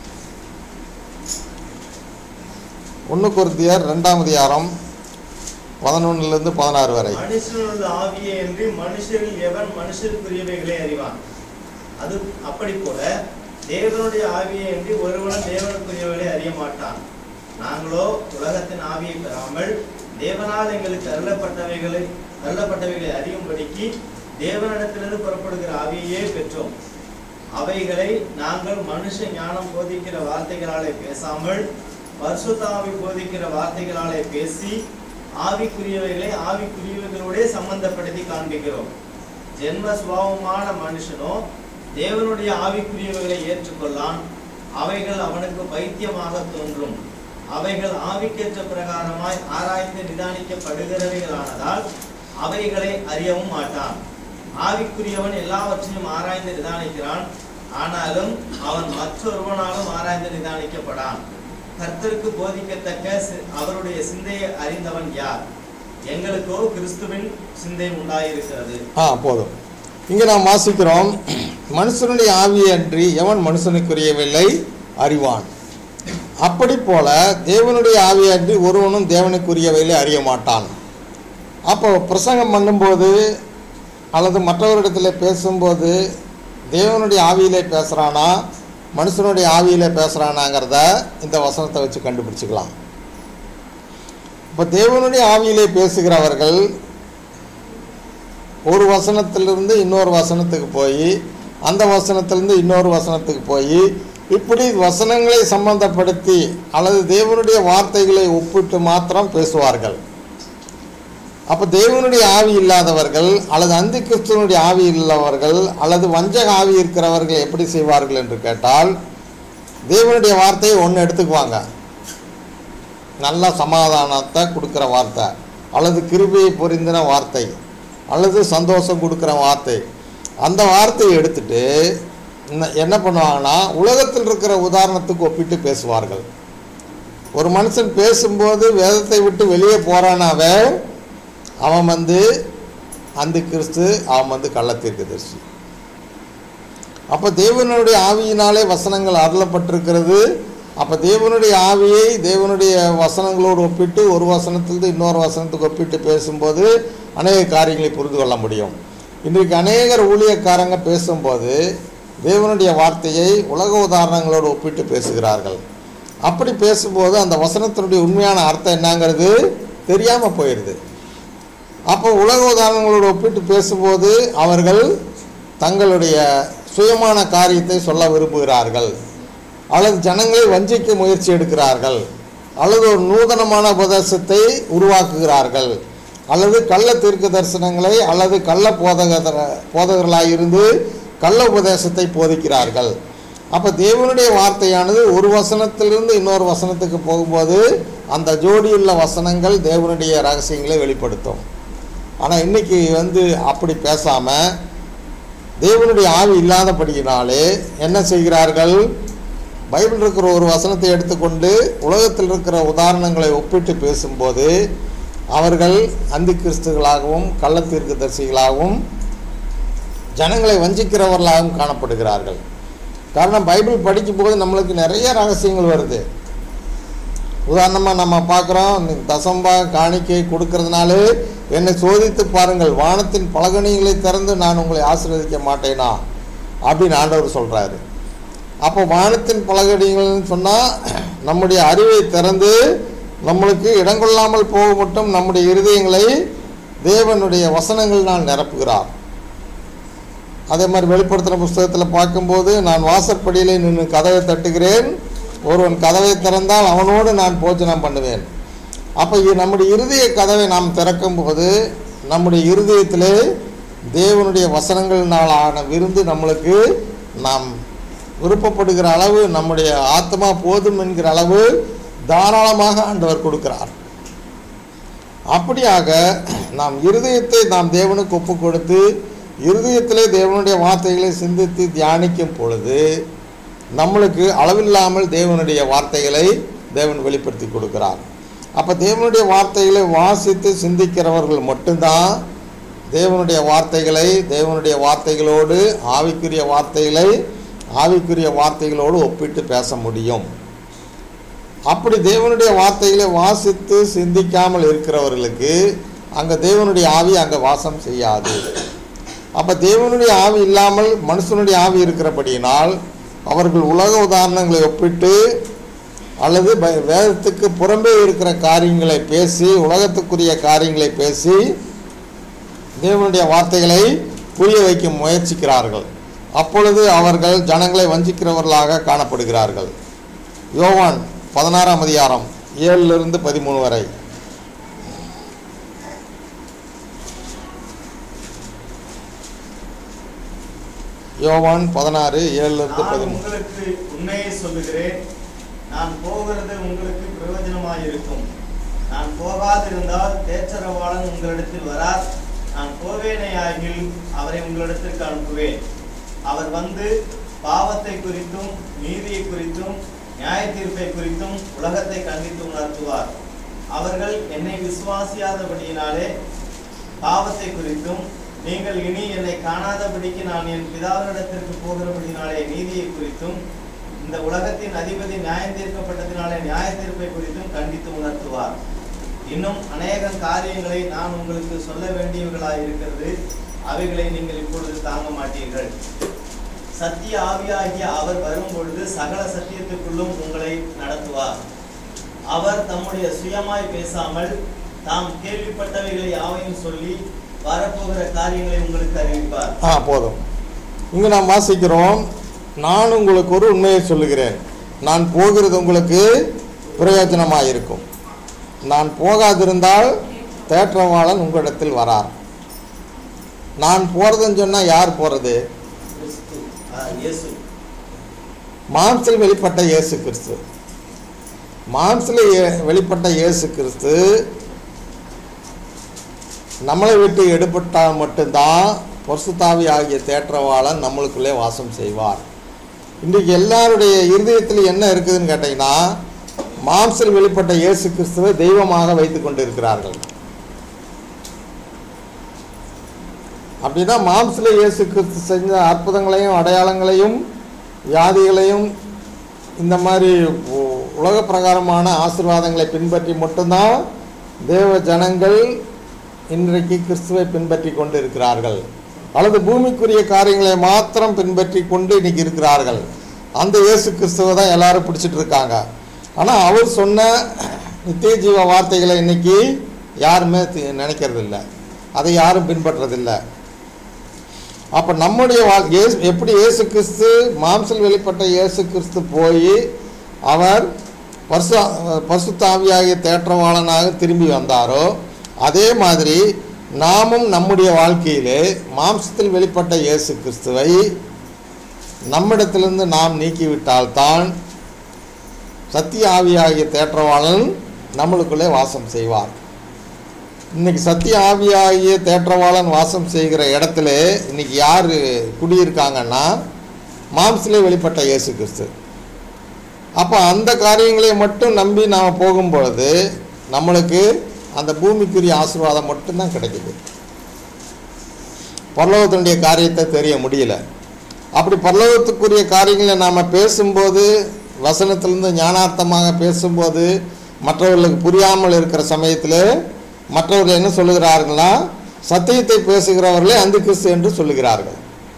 A: ஒன்று குருந்தியர் ரெண்டாம் அதிகாரம் பதினொன்றுலேருந்து பதினாறு வரை
C: மனுஷனுள்ள ஆவியே என்று மனுஷரில் எவன் மனுஷருக்குரியவைகளை அறிவான் அது அப்படி போல தேவனுடைய ஆவியே என்று ஒருவனும் தேவனுக்குரியவைகளை அறிய மாட்டான் நாங்களோ உலகத்தின் ஆவியை பெறாமல் தேவனால் எங்களுக்கு அருளப்பட்டவைகளை அருளப்பட்டவைகளை அறியும்படிக்கு தேவனிடத்திலிருந்து புறப்படுகிற ஆவியையே பெற்றோம் அவைகளை நாங்கள் மனுஷ ஞானம் போதிக்கிற வார்த்தைகளாலே பேசாமல் பரிசுத்த ஆவி போதிக்கிற வார்த்தைகளாலே பேசி ஆவிக்குரியவைகளை ஆவிக்குரியவைகளோட சம்பந்தப்படுத்தி காண்பிக்கிறோம் ஜென்ம சுபாவமான மனுஷனோ தேவனுடைய ஆவிக்குரியவைகளை ஏற்றுக்கொள்ளான் அவைகள் அவனுக்கு பைத்தியமாக தோன்றும் அவைகள் ஆவிக்கேற்ற பிரகாரமாய் ஆராய்ந்து நிதானிக்கப்படுகிறவைகளானதால் அவைகளை அறியவும் மாட்டான் ஆவிக்குரியவன் எல்லாவற்றையும் ஆராய்ந்து நிதானிக்கிறான் ஆனாலும் அவன் மற்றொருவனாலும் ஆராய்ந்து நிதானிக்கப்படான் கர்த்தருக்கு போதிக்கத்தக்க சி- அவருடைய சிந்தையை அறிந்தவன் யார் எங்களுக்கோ கிறிஸ்துவின் சிந்தை உண்டாயிருக்கிறது
A: ஆ போதும் இங்கே நாம் வாசிக்கிறோம் மனுஷனுடைய ஆவியை அன்றி எவன் மனுஷனுக்குரியவில்லை அறிவான் அப்படி போல தேவனுடைய ஆவியை அன்றி ஒருவனும் தேவனுக்குரியவைகளை அறிய மாட்டான் அப்போ பிரசங்கம் பண்ணும்போது அல்லது மற்றவரிடத்தில் பேசும்போது தேவனுடைய ஆவியிலே பேசுகிறானா மனுஷனுடைய ஆவியிலே பேசுகிறானாங்கிறத இந்த வசனத்தை வச்சு கண்டுபிடிச்சிக்கலாம் இப்போ தேவனுடைய ஆவியிலே பேசுகிறவர்கள் ஒரு வசனத்திலிருந்து இன்னொரு வசனத்துக்கு போய் அந்த வசனத்திலிருந்து இன்னொரு வசனத்துக்கு போய் இப்படி வசனங்களை சம்பந்தப்படுத்தி அல்லது தேவனுடைய வார்த்தைகளை ஒப்பிட்டு மாத்திரம் பேசுவார்கள் அப்போ தேவனுடைய ஆவி இல்லாதவர்கள் அல்லது அந்தி கிறிஸ்துவனுடைய ஆவி உள்ளவர்கள் அல்லது வஞ்சக ஆவி இருக்கிறவர்கள் எப்படி செய்வார்கள் என்று கேட்டால் தேவனுடைய வார்த்தையை ஒன்று எடுத்துக்குவாங்க நல்ல சமாதானத்தை கொடுக்குற வார்த்தை அல்லது கிருபையை பொரிந்தின வார்த்தை அல்லது சந்தோஷம் கொடுக்குற வார்த்தை அந்த வார்த்தையை எடுத்துட்டு என்ன- என்ன பண்ணுவாங்கன்னா உலகத்தில் இருக்கிற உதாரணத்துக்கு ஒப்பிட்டு பேசுவார்கள் ஒரு மனுஷன் பேசும்போது வேதத்தை விட்டு வெளியே போறானாவே அவன் வந்து அந்த கிறிஸ்து அவன் வந்து கள்ளத்தீர்க்கதரிசி அப்போ தேவனுடைய ஆவியினாலே வசனங்கள் அருளப்பட்டிருக்கிறது அப்போ தேவனுடைய ஆவியை தேவனுடைய வசனங்களோடு ஒப்பிட்டு ஒரு வசனத்திலிருந்து இன்னொரு வசனத்துக்கு ஒப்பிட்டு பேசும்போது அநேக காரியங்களை புரிந்து கொள்ள முடியும் இன்றைக்கு அநேகர் ஊழியக்காரங்க பேசும்போது தேவனுடைய வார்த்தையை உலக உதாரணங்களோடு ஒப்பிட்டு பேசுகிறார்கள் அப்படி பேசும்போது அந்த வசனத்தினுடைய உண்மையான அர்த்தம் என்னங்கிறது தெரியாமல் போயிடுது அப்போ உலக உதாரணங்களோடு ஒப்பிட்டு பேசும்போது அவர்கள் தங்களுடைய சுயமான காரியத்தை சொல்ல விரும்புகிறார்கள் அல்லது ஜனங்களை வஞ்சிக்க முயற்சி எடுக்கிறார்கள் அல்லது ஒரு நூதனமான உபதேசத்தை உருவாக்குகிறார்கள் அல்லது கள்ள தீர்க்க தரிசனங்களை அல்லது கள்ள போதக போதகர்களாக இருந்து கள்ள உபதேசத்தை போதிக்கிறார்கள் அப்போ தேவனுடைய வார்த்தையானது ஒரு வசனத்திலிருந்து இன்னொரு வசனத்துக்கு போகும்போது அந்த ஜோடியுள்ள வசனங்கள் தேவனுடைய ரகசியங்களை வெளிப்படுத்தும் ஆனால் இன்னைக்கு வந்து அப்படி பேசாமல் தேவனுடைய ஆவி இல்லாதபடியினாலே என்ன செய்கிறார்கள் பைபிள் இருக்கிற ஒரு வசனத்தை எடுத்துக்கொண்டு உலகத்தில் இருக்கிற உதாரணங்களை ஒப்பிட்டு பேசும்போது அவர்கள் அந்தி கிறிஸ்துகளாகவும் கள்ளத்தீர்க்கதரிசிகளாகவும் ஜனங்களை வஞ்சிக்கிறவர்களாகவும் காணப்படுகிறார்கள் காரணம் பைபிள் படிக்கும்போது நம்மளுக்கு நிறைய ரகசியங்கள் வருது உதாரணமாக நம்ம பார்க்குறோம் தசம்பா காணிக்கை கொடுக்கறதுனாலே என்னை சோதித்து பாருங்கள் வானத்தின் பலகணிகளை திறந்து நான் உங்களை ஆசீர்வதிக்க மாட்டேனா அப்படின்னு ஆண்டவர் சொல்கிறாரு அப்போ வானத்தின் பலகணிகள்னு சொன்னால் நம்முடைய அறிவை திறந்து நம்மளுக்கு இடங்கொள்ளாமல் போக மட்டும் நம்முடைய இருதயங்களை தேவனுடைய வசனங்கள்னால் நிரப்புகிறார் அதே மாதிரி வெளிப்படுத்தின புஸ்தகத்தில் பார்க்கும்போது நான் வாசற்படியிலே நின்று கதவை தட்டுகிறேன் ஒருவன் கதவை திறந்தால் அவனோடு நான் போஜனம் பண்ணுவேன் அப்போ இ- நம்முடைய இருதய கதவை நாம் திறக்கும்போது நம்முடைய இருதயத்திலே தேவனுடைய வசனங்கள்னாலான விருந்து நம்மளுக்கு நாம் விருப்பப்படுகிற அளவு நம்முடைய ஆத்மா போதும் என்கிற அளவு தாராளமாக ஆண்டவர் கொடுக்கிறார் அப்படியாக நாம் இருதயத்தை நாம் தேவனுக்கு ஒப்பு கொடுத்து இருதயத்திலே தேவனுடைய வார்த்தைகளை சிந்தித்து தியானிக்கும் பொழுது நம்மளுக்கு அளவில்லாமல் தேவனுடைய வார்த்தைகளை தேவன் வெளிப்படுத்தி கொடுக்கிறார் அப்போ தேவனுடைய வார்த்தைகளை வாசித்து சிந்திக்கிறவர்கள் மட்டும்தான் தேவனுடைய வார்த்தைகளை தேவனுடைய வார்த்தைகளோடு ஆவிக்குரிய வார்த்தைகளை ஆவிக்குரிய வார்த்தைகளோடு ஒப்பிட்டு பேச முடியும் அப்படி தேவனுடைய வார்த்தைகளை வாசித்து சிந்திக்காமல் இருக்கிறவர்களுக்கு அங்கே தேவனுடைய ஆவி அங்கே வாசம் செய்யாது அப்போ தேவனுடைய ஆவி இல்லாமல் மனுஷனுடைய ஆவி இருக்கிறபடியினால் அவர்கள் உலக உதாரணங்களை ஒப்பிட்டு அல்லது ப- வேதத்துக்கு புறம்பே இருக்கிற காரியங்களை பேசி உலகத்துக்குரிய காரியங்களை பேசி தேவனுடைய வார்த்தைகளை புரிய வைக்க முயற்சிக்கிறார்கள் அப்பொழுது அவர்கள் ஜனங்களை வஞ்சிக்கிறவர்களாக காணப்படுகிறார்கள் யோவான் பதினாறாம் அதிகாரம் ஏழிலிருந்து பதிமூணு வரை யோவான் பதினாறு ஏழிலிருந்து
C: நான்
A: பதிமூணு
C: உங்களுக்கு உண்மையை சொல்லுகிறேன் நான் போகிறது உங்களுக்கு பிரயோஜனமாயிருக்கும் நான் போகாதிருந்தால் தேற்றரவாளன் உங்களிடத்தில் வரார் நான் போவேனேயாகில் அவரை உங்களிடத்திற்கு அனுப்புவேன் அவர் வந்து பாவத்தை குறித்தும் நீதியை குறித்தும் நியாய தீர்ப்பை குறித்தும் உலகத்தை கண்டித்து உணர்த்துவார் அவர்கள் என்னை விசுவாசியாதபடியினாலே பாவத்தை குறித்தும் நீங்கள் இனி என்னை காணாதபடிக்கு நான் என் பிதாவினிடத்திற்கு போகிறபடினாலே நீதியை குறித்தும் இந்த உலகத்தின் அதிபதி நியாயம் தீர்க்கப்பட்டதினாலே நியாய தீர்ப்பை குறித்தும் கண்டித்து உணர்த்துவார் இன்னும் அநேக காரியங்களை நான் உங்களுக்கு சொல்ல வேண்டியவர்களாய் இருக்கிறது அவைகளை நீங்கள் இப்பொழுது தாங்க மாட்டீர்கள் சத்திய ஆவியாகிய அவர் வரும்பொழுது சகல சத்தியத்துக்குள்ளும் உங்களை நடத்துவார் அவர் தம்முடைய சுயமாய் பேசாமல் தாம் கேள்விப்பட்டவைகளை யாவையும் சொல்லி வரப்போகிற காரியங்களை உங்களுக்கு அறிவிப்பார்
A: ஆ போதும் இங்கே நாம் வாசிக்கிறோம் நான் உங்களுக்கு ஒரு உண்மையை சொல்லுகிறேன் நான் போகிறது உங்களுக்கு பிரயோஜனமாக இருக்கும் நான் போகாதிருந்தால் தேற்றவாளன் உங்களிடத்தில் வரார் நான் போகிறதுன்னு சொன்னால் யார் போகிறது
C: கிறிஸ்து, ஆ, இயேசு
A: மாம்சில் வெளிப்பட்ட இயேசு கிறிஸ்து மாம்சில் ஏ- வெளிப்பட்ட இயேசு கிறிஸ்து நம்மளை விட்டு எடுபட்டால் மட்டும்தான் பரிசுத்தாவி ஆகிய தேற்றவாளன் நம்மளுக்குள்ளே வாசம் செய்வார் இன்றைக்கு எல்லாருடைய இருதயத்தில் என்ன இருக்குதுன்னு கேட்டிங்கன்னா மாம்சில் வெளிப்பட்ட இயேசு கிறிஸ்துவை தெய்வமாக வைத்து கொண்டு இருக்கிறார்கள் அப்படின்னா மாம்சில் இயேசு கிறிஸ்து செஞ்ச அற்புதங்களையும் அடையாளங்களையும் வியாதிகளையும் இந்த மாதிரி உ- உலக பிரகாரமான ஆசீர்வாதங்களை பின்பற்றி மட்டும்தான் தேவ ஜனங்கள் இன்றைக்கு கிறிஸ்துவை பின்பற்றி கொண்டு இருக்கிறார்கள் அல்லது பூமிக்குரிய காரியங்களை மாத்திரம் பின்பற்றி கொண்டு இன்னைக்கு இருக்கிறார்கள் அந்த இயேசு கிறிஸ்துவை தான் எல்லாரும் பிடிச்சிட்டு இருக்காங்க ஆனால் அவர் சொன்ன நித்திய ஜீவ வார்த்தைகளை இன்னைக்கு யாருமே தி- நினைக்கிறதில்ல அதை யாரும் பின்பற்றதில்லை அப்போ நம்முடைய வாழ் இயேசு எப்படி இயேசு கிறிஸ்து மாம்சல் வெளிப்பட்ட இயேசு கிறிஸ்து போய் அவர் பர்சு பரிசுத்தாவியாகிய தேற்றவாளனாக திரும்பி வந்தாரோ அதே மாதிரி நாமும் நம்முடைய வாழ்க்கையிலே மாம்சத்தில் வெளிப்பட்ட இயேசு கிறிஸ்துவை நம்மிடத்திலிருந்து நாம் நீக்கிவிட்டால்தான் சத்திய ஆவியாகிய தேற்றவாளன் நம்மளுக்குள்ளே வாசம் செய்வார் இன்னைக்கு சத்திய ஆவியாகிய தேற்றவாளன் வாசம் செய்கிற இடத்துல இன்னைக்கு யார் குடியிருக்காங்கன்னா மாம்சிலே வெளிப்பட்ட இயேசு கிறிஸ்து அப்போ அந்த காரியங்களை மட்டும் நம்பி நாம் போகும்பொழுது நம்மளுக்கு அந்த பூமிக்குரிய ஆசீர்வாதம் மட்டும்தான் கிடைக்குது பரலோகத்தினுடைய காரியத்தை தெரிய முடியல அப்படி பரலோகத்துக்குரிய காரியங்களை நாம் பேசும்போது வசனத்திலிருந்து ஞானார்த்தமாக பேசும்போது மற்றவர்களுக்கு புரியாமல் இருக்கிற சமயத்தில் மற்றவர்கள் என்ன சொல்லுகிறார்களா சத்தியத்தை பேசுகிறவர்களே அந்த கிறிஸ்து என்று சொல்லுகிறார்கள்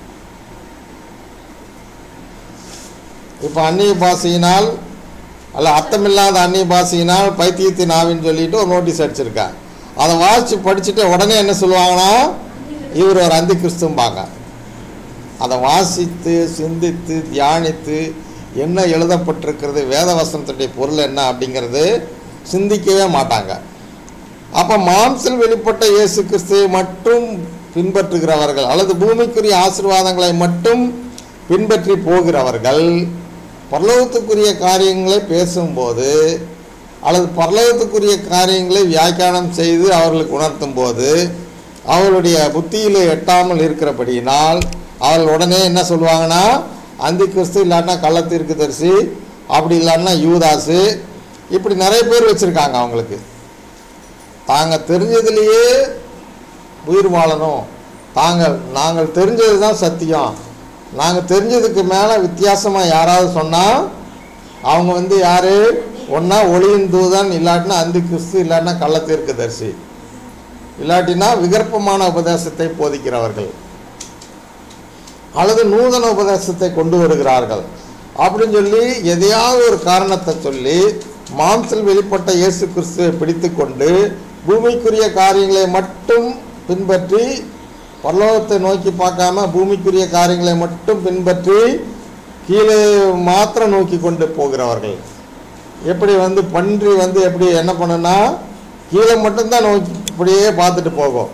A: இப்போ அந்நிய பாஷையினால் அல்ல அர்த்தமில்லாத அந்நிய பாஷையினால் பைத்தியத்தின் ஆவின்னு சொல்லிட்டு ஒரு நோட்டீஸ் அடிச்சிருக்கா அதை வாசித்து படிச்சுட்டு உடனே என்ன சொல்லுவாங்கன்னா இவர் ஒரு அந்தி கிறிஸ்தும்பாங்க அதை வாசித்து சிந்தித்து தியானித்து என்ன எழுதப்பட்டிருக்கிறது வேத வசனத்துடைய பொருள் என்ன அப்படிங்கிறது சிந்திக்கவே மாட்டாங்க அப்போ மாம்சில் வெளிப்பட்ட இயேசு கிறிஸ்துவை மட்டும் பின்பற்றுகிறவர்கள் அல்லது பூமிக்குரிய ஆசீர்வாதங்களை மட்டும் பின்பற்றி போகிறவர்கள் பரலோகத்துக்குரிய காரியங்களை பேசும்போது அல்லது பரலோகத்துக்குரிய காரியங்களை வியாக்கியானம் செய்து அவர்களுக்கு உணர்த்தும் போது அவர்களுடைய புத்தியில் எட்டாமல் இருக்கிறபடியினால் அவர்கள் உடனே என்ன சொல்லுவாங்கன்னா அந்தி கிறிஸ்து இல்லாட்டினா கள்ளத்தீர்க்கு தரிசி அப்படி இல்லாட்டினா யூதாசு இப்படி நிறைய பேர் வச்சுருக்காங்க அவங்களுக்கு தாங்க தெரிஞ்சதுலேயே உயிர் வாழணும் தாங்கள் நாங்கள் தெரிஞ்சது தான் சத்தியம் நாங்கள் தெரிஞ்சதுக்கு மேலே வித்தியாசமாக யாராவது சொன்னால் அவங்க வந்து யார் ஒன்றா ஒளியின் தூதன் இல்லாட்டினா அந்தி கிறிஸ்து இல்லாட்டினா கள்ளத்தீர்க்க தரிசி இல்லாட்டினா விகற்பமான உபதேசத்தை போதிக்கிறவர்கள் அல்லது நூதன உபதேசத்தை கொண்டு வருகிறார்கள் அப்படின்னு சொல்லி எதையாவது ஒரு காரணத்தை சொல்லி மாம்சல் வெளிப்பட்ட இயேசு கிறிஸ்துவை பிடித்து கொண்டு பூமிக்குரிய காரியங்களை மட்டும் பின்பற்றி பரலோகத்தை நோக்கி பார்க்காம பூமிக்குரிய காரியங்களை மட்டும் பின்பற்றி கீழே மாத்திரம் நோக்கி கொண்டு போகிறவர்கள் எப்படி வந்து பன்றி வந்து எப்படி என்ன பண்ணுன்னா கீழே மட்டும்தான் நோக்கி இப்படியே பார்த்துட்டு போகும்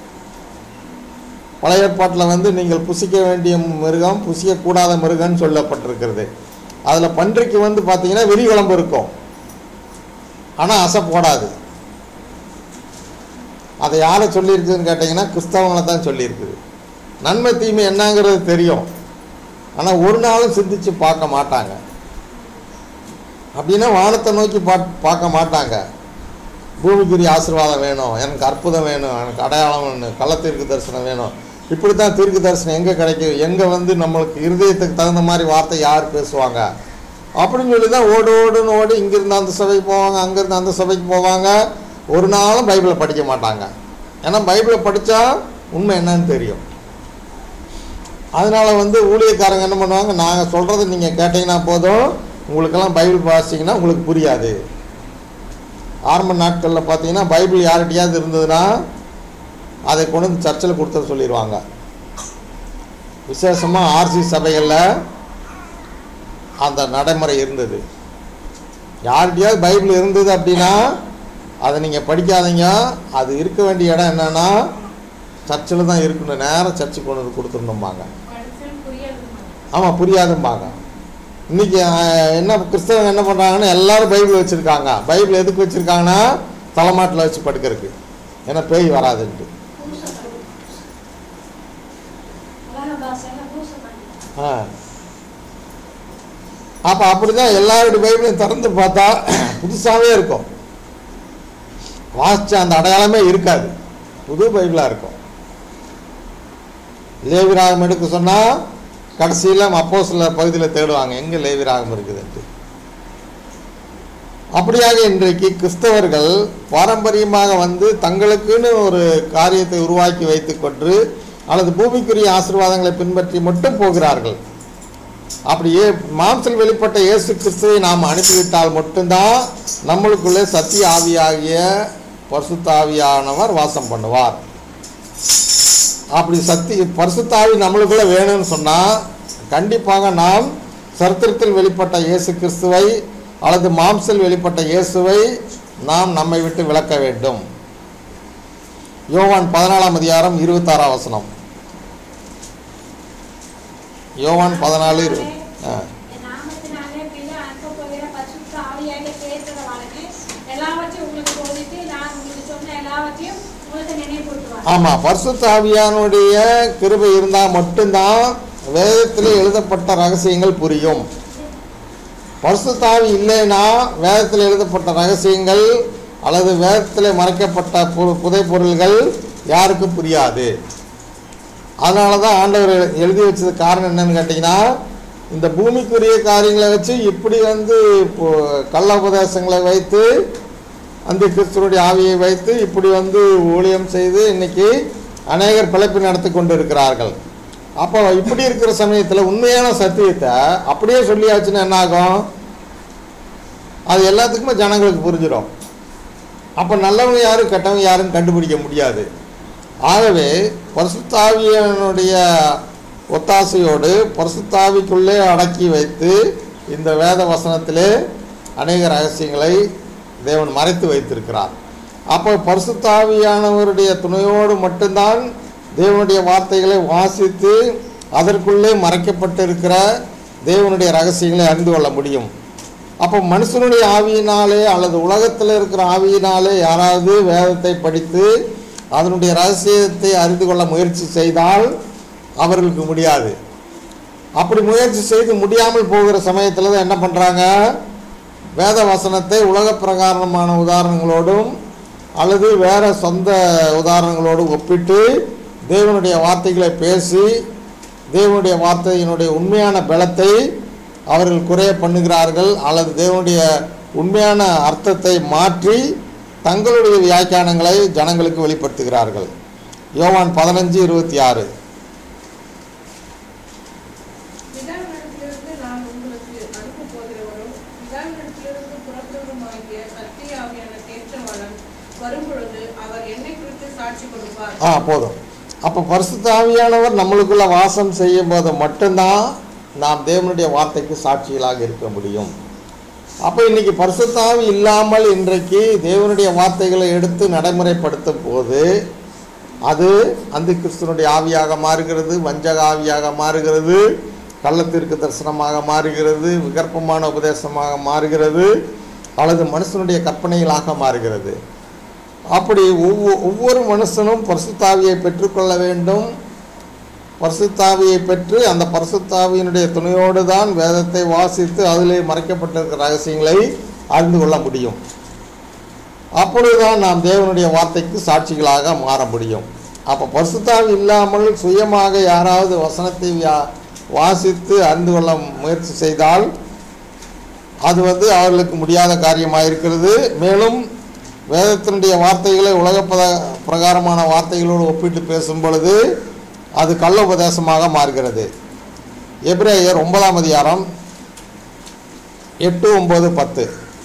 A: பழைய ஏற்பாட்டில் வந்து நீங்கள் புசிக்க வேண்டிய மிருகம் புசிக்கக்கூடாத மிருகம்னு சொல்லப்பட்டிருக்கிறது அதில் பன்றிக்கு வந்து பார்த்தீங்கன்னா விரி குழம்பு இருக்கும் ஆனால் அசை போடாது அதை யாரை சொல்லியிருக்குதுன்னு கேட்டிங்கன்னா கிறிஸ்தவங்களை தான் சொல்லியிருக்குது நன்மை தீமை என்னங்கிறது தெரியும் ஆனால் ஒரு நாளும் சிந்திச்சு பார்க்க மாட்டாங்க அப்படின்னா வானத்தை நோக்கி பா பார்க்க மாட்டாங்க பூமிக்குரிய ஆசீர்வாதம் வேணும் எனக்கு அற்புதம் வேணும் எனக்கு அடையாளம் வேணும் கள்ளத்தீர்க்கு தரிசனம் வேணும் இப்படி தான் தீர்க்கு தரிசனம் எங்கே கிடைக்கும் எங்கே வந்து நம்மளுக்கு இருதயத்துக்கு தகுந்த மாதிரி வார்த்தை யார் பேசுவாங்க அப்படின்னு சொல்லி தான் ஓடு ஓடுன்னு ஓடி இங்கேருந்து அந்த சபைக்கு போவாங்க அங்கேருந்து அந்த சபைக்கு போவாங்க ஒரு நாளும் பைபிளை படிக்க மாட்டாங்க ஏன்னா பைபிளை படித்தா உண்மை என்னன்னு தெரியும் அதனால் வந்து ஊழியக்காரங்க என்ன பண்ணுவாங்க நாங்கள் சொல்கிறத நீங்கள் கேட்டிங்கன்னா போதும் உங்களுக்கெல்லாம் பைபிள் வாசிங்கன்னா உங்களுக்கு புரியாது ஆரம்ப நாட்களில் பார்த்தீங்கன்னா பைபிள் யார்கிட்டயாவது இருந்ததுன்னா அதை கொண்டு வந்து சர்ச்சில் கொடுத்து சொல்லிடுவாங்க விசேஷமாக ஆர்சி சபைகளில் அந்த நடைமுறை இருந்தது யார்கிட்டயாவது பைபிள் இருந்தது அப்படின்னா அதை நீங்கள் படிக்காதீங்க அது இருக்க வேண்டிய இடம் என்னன்னா சர்ச்சில் தான் இருக்கணும் நேரம் சர்ச்சுக்கு கொண்டு வந்து கொடுத்துருந்தோம்பாங்க
B: படிச்சும் புரியாது
A: ஆமாம் புரியாதும்பாங்க இன்னைக்கு அஹ், என்ன கிறிஸ்தவங்க என்ன பண்ணுறாங்கன்னா எல்லாரும் பைபிள் வச்சுருக்காங்க பைபிள் எதுக்கு வச்சுருக்காங்கன்னா தலைமாட்டில் வச்சு படுக்கிறதுக்கு ஏன்னா பேய் வராதுன்ட்டு
B: உலக பாஷையில பூச பண்ணி
A: ஆ அப்போ அப்படி தான் எல்லாருடைய பைபிளையும் திறந்து பார்த்தா புதுசாகவே இருக்கும் வாசிச்ச அந்த அடையாளமே இருக்காது புது பைபிளாக இருக்கும் லேவிராகம் எடுக்க சொன்னால் கடைசியில் அப்போ சில பகுதியில் தேடுவாங்க எங்கே லேவிராகம் இருக்குதுன்ட்டு அப்படியாக இன்றைக்கு கிறிஸ்தவர்கள் பாரம்பரியமாக வந்து தங்களுக்குன்னு ஒரு காரியத்தை உருவாக்கி வைத்துக்கொண்டு அல்லது பூமிக்குரிய ஆசீர்வாதங்களை பின்பற்றி மட்டும் போகிறார்கள் அப்படியே மாம்சல் வெளிப்பட்ட இயேசு கிறிஸ்துவை நாம் அனுப்பிவிட்டால் மட்டும்தான் நம்மளுக்குள்ளே சத்திய ஆவியாகிய பரிசுத்த ஆவியானவர் வாசம் பண்ணுவார் அப்படி சக்தி பரிசுத்தாவி நம்மளுக்குள்ள வேணும்னு சொன்னால் கண்டிப்பாக நாம் சரித்திரத்தில் வெளிப்பட்ட இயேசு கிறிஸ்துவை அல்லது மாம்சல் வெளிப்பட்ட இயேசுவை நாம் நம்மை விட்டு விலக்க வேண்டும் யோவான் பதினாலாம் அதிகாரம் இருபத்தாறாம் வசனம் யோவான் பதினாலு இரு ஆ
B: என் நாமத்தினாலே பிள்ளை அனுப்ப போகிற பரிசுத்த ஆவியாக கேட்கிறவாளனே எல்லாவற்றையும் உங்களுக்கு போதித்து நான் உங்களுக்கு சொன்ன எல்லாவற்றையும் உங்களுக்கு நினைவூட்டுவார்
A: ஆமாம் பரிசுத்த ஆவியானுடைய கிருபை இருந்தால் மட்டும்தான் வேதத்தில் எழுதப்பட்ட ரகசியங்கள் புரியும் பரிசுத்த ஆவி இல்லைன்னா வேதத்தில் எழுதப்பட்ட ரகசியங்கள் அல்லது வேதத்தில் மறைக்கப்பட்ட பு புதை பொருள்கள் யாருக்கும் புரியாது அதனால தான் ஆண்டவர் எழு- எழுதி வச்சது காரணம் என்னன்னு கேட்டிங்கன்னா இந்த பூமிக்குரிய காரியங்களை வச்சு இப்படி வந்து இப்போ கள்ள உபதேசங்களை வைத்து அந்த கிறிஸ்துவனுடைய ஆவியை வைத்து இப்படி வந்து ஊழியம் செய்து இன்னைக்கு அநேகர் பிழைப்பு நடத்தி கொண்டு இருக்கிறார்கள் அப்போ இப்படி இருக்கிற சமயத்தில் உண்மையான சத்தியத்தை அப்படியே சொல்லியாச்சுன்னா என்ன ஆகும் அது எல்லாத்துக்குமே ஜனங்களுக்கு புரிஞ்சிடும் அப்போ நல்லவங்க யாரும் கெட்டவங்க யாரும் கண்டுபிடிக்க முடியாது ஆகவே பரிசுத்தாவியனுடைய ஒத்தாசையோடு பரிசுத்தாவிக்குள்ளே அடக்கி வைத்து இந்த வேத வசனத்திலே அநேக ரகசியங்களை தேவன் மறைத்து வைத்திருக்கிறார் அப்போ பரிசுத்தாவியானவருடைய துணையோடு மட்டும்தான் தேவனுடைய வார்த்தைகளை வாசித்து அதற்குள்ளே மறைக்கப்பட்டிருக்கிற தேவனுடைய ரகசியங்களை அறிந்து கொள்ள முடியும் அப்போ மனுஷனுடைய ஆவியினாலே அல்லது உலகத்தில் இருக்கிற ஆவியினாலே யாராவது வேதத்தை படித்து அதனுடைய ரகசியத்தை அறிந்து கொள்ள முயற்சி செய்தால் அவர்களுக்கு முடியாது அப்படி முயற்சி செய்து முடியாமல் போகிற சமயத்தில் தான் என்ன பண்ணுறாங்க வேத வசனத்தை உலக பிரகாரமான உதாரணங்களோடும் அல்லது வேற சொந்த உதாரணங்களோடும் ஒப்பிட்டு தேவனுடைய வார்த்தைகளை பேசி தேவனுடைய வார்த்தையினுடைய உண்மையான பலத்தை அவர்கள் குறைய பண்ணுகிறார்கள் அல்லது தேவனுடைய உண்மையான அர்த்தத்தை மாற்றி தங்களுடைய வியாக்கியானங்களை ஜனங்களுக்கு வெளிப்படுத்துகிறார்கள் யோவான் பதினஞ்சு இருபத்தி ஆறு
D: பிதாவினிடத்திலிருந்து நான் உங்களுக்கு அனுப்பப் போகிறவரும் பிதாவினிடத்திலிருந்து புறப்படுவருமாகிய சத்திய ஆவியான தேற்றவாளன் வரும்பொழுது அவர் என்னை குறித்து சாட்சி கொடுப்பார்
A: ஆ போதும் அப்போ பரிசுத்த ஆவியானவர் நம்மளுக்குள்ள வாசம் செய்யும் போது மட்டும்தான் நாம் தேவனுடைய வார்த்தைக்கு சாட்சிகளாக இருக்க முடியும் அப்போ இன்னைக்கு பரிசுத்த ஆவி இல்லாமல் இன்றைக்கு தேவனுடைய வார்த்தைகளை எடுத்து நடைமுறைப்படுத்தும் போது அது அந்த கிறிஸ்துவனுடைய ஆவியாக மாறுகிறது வஞ்சக ஆவியாக மாறுகிறது கள்ளத்திற்கு தரிசனமாக மாறுகிறது விகற்பமான உபதேசமாக மாறுகிறது அல்லது மனுஷனுடைய கற்பனைகளாக மாறுகிறது அப்படி ஒவ்வொரு ஒவ்வொரு மனுஷனும் பரிசுத்தாவியை பெற்றுக்கொள்ள வேண்டும் பரிசுத்தாவியை பெற்று அந்த பரிசுத்தாவியினுடைய துணையோடு தான் வேதத்தை வாசித்து அதிலே மறைக்கப்பட்டிருக்கிற ரகசியங்களை அறிந்து கொள்ள முடியும் அப்பொழுதுதான் நாம் தேவனுடைய வார்த்தைக்கு சாட்சிகளாக மாற முடியும் அப்போ பரிசுத்தாவி இல்லாமல் சுயமாக யாராவது வசனத்தை வியா- வாசித்து அறிந்து கொள்ள முயற்சி செய்தால் அது வந்து அவர்களுக்கு முடியாத காரியமாக இருக்கிறது மேலும் வேதத்தினுடைய வார்த்தைகளை உலக பத பிரகாரமான வார்த்தைகளோடு ஒப்பிட்டு பேசும் பொழுது அது கள்ள உபதேசமாக மாறுகிறது எபிரேயர் ஒன்பதாம் அதிகாரம் எட்டு ஒம்பது பத்து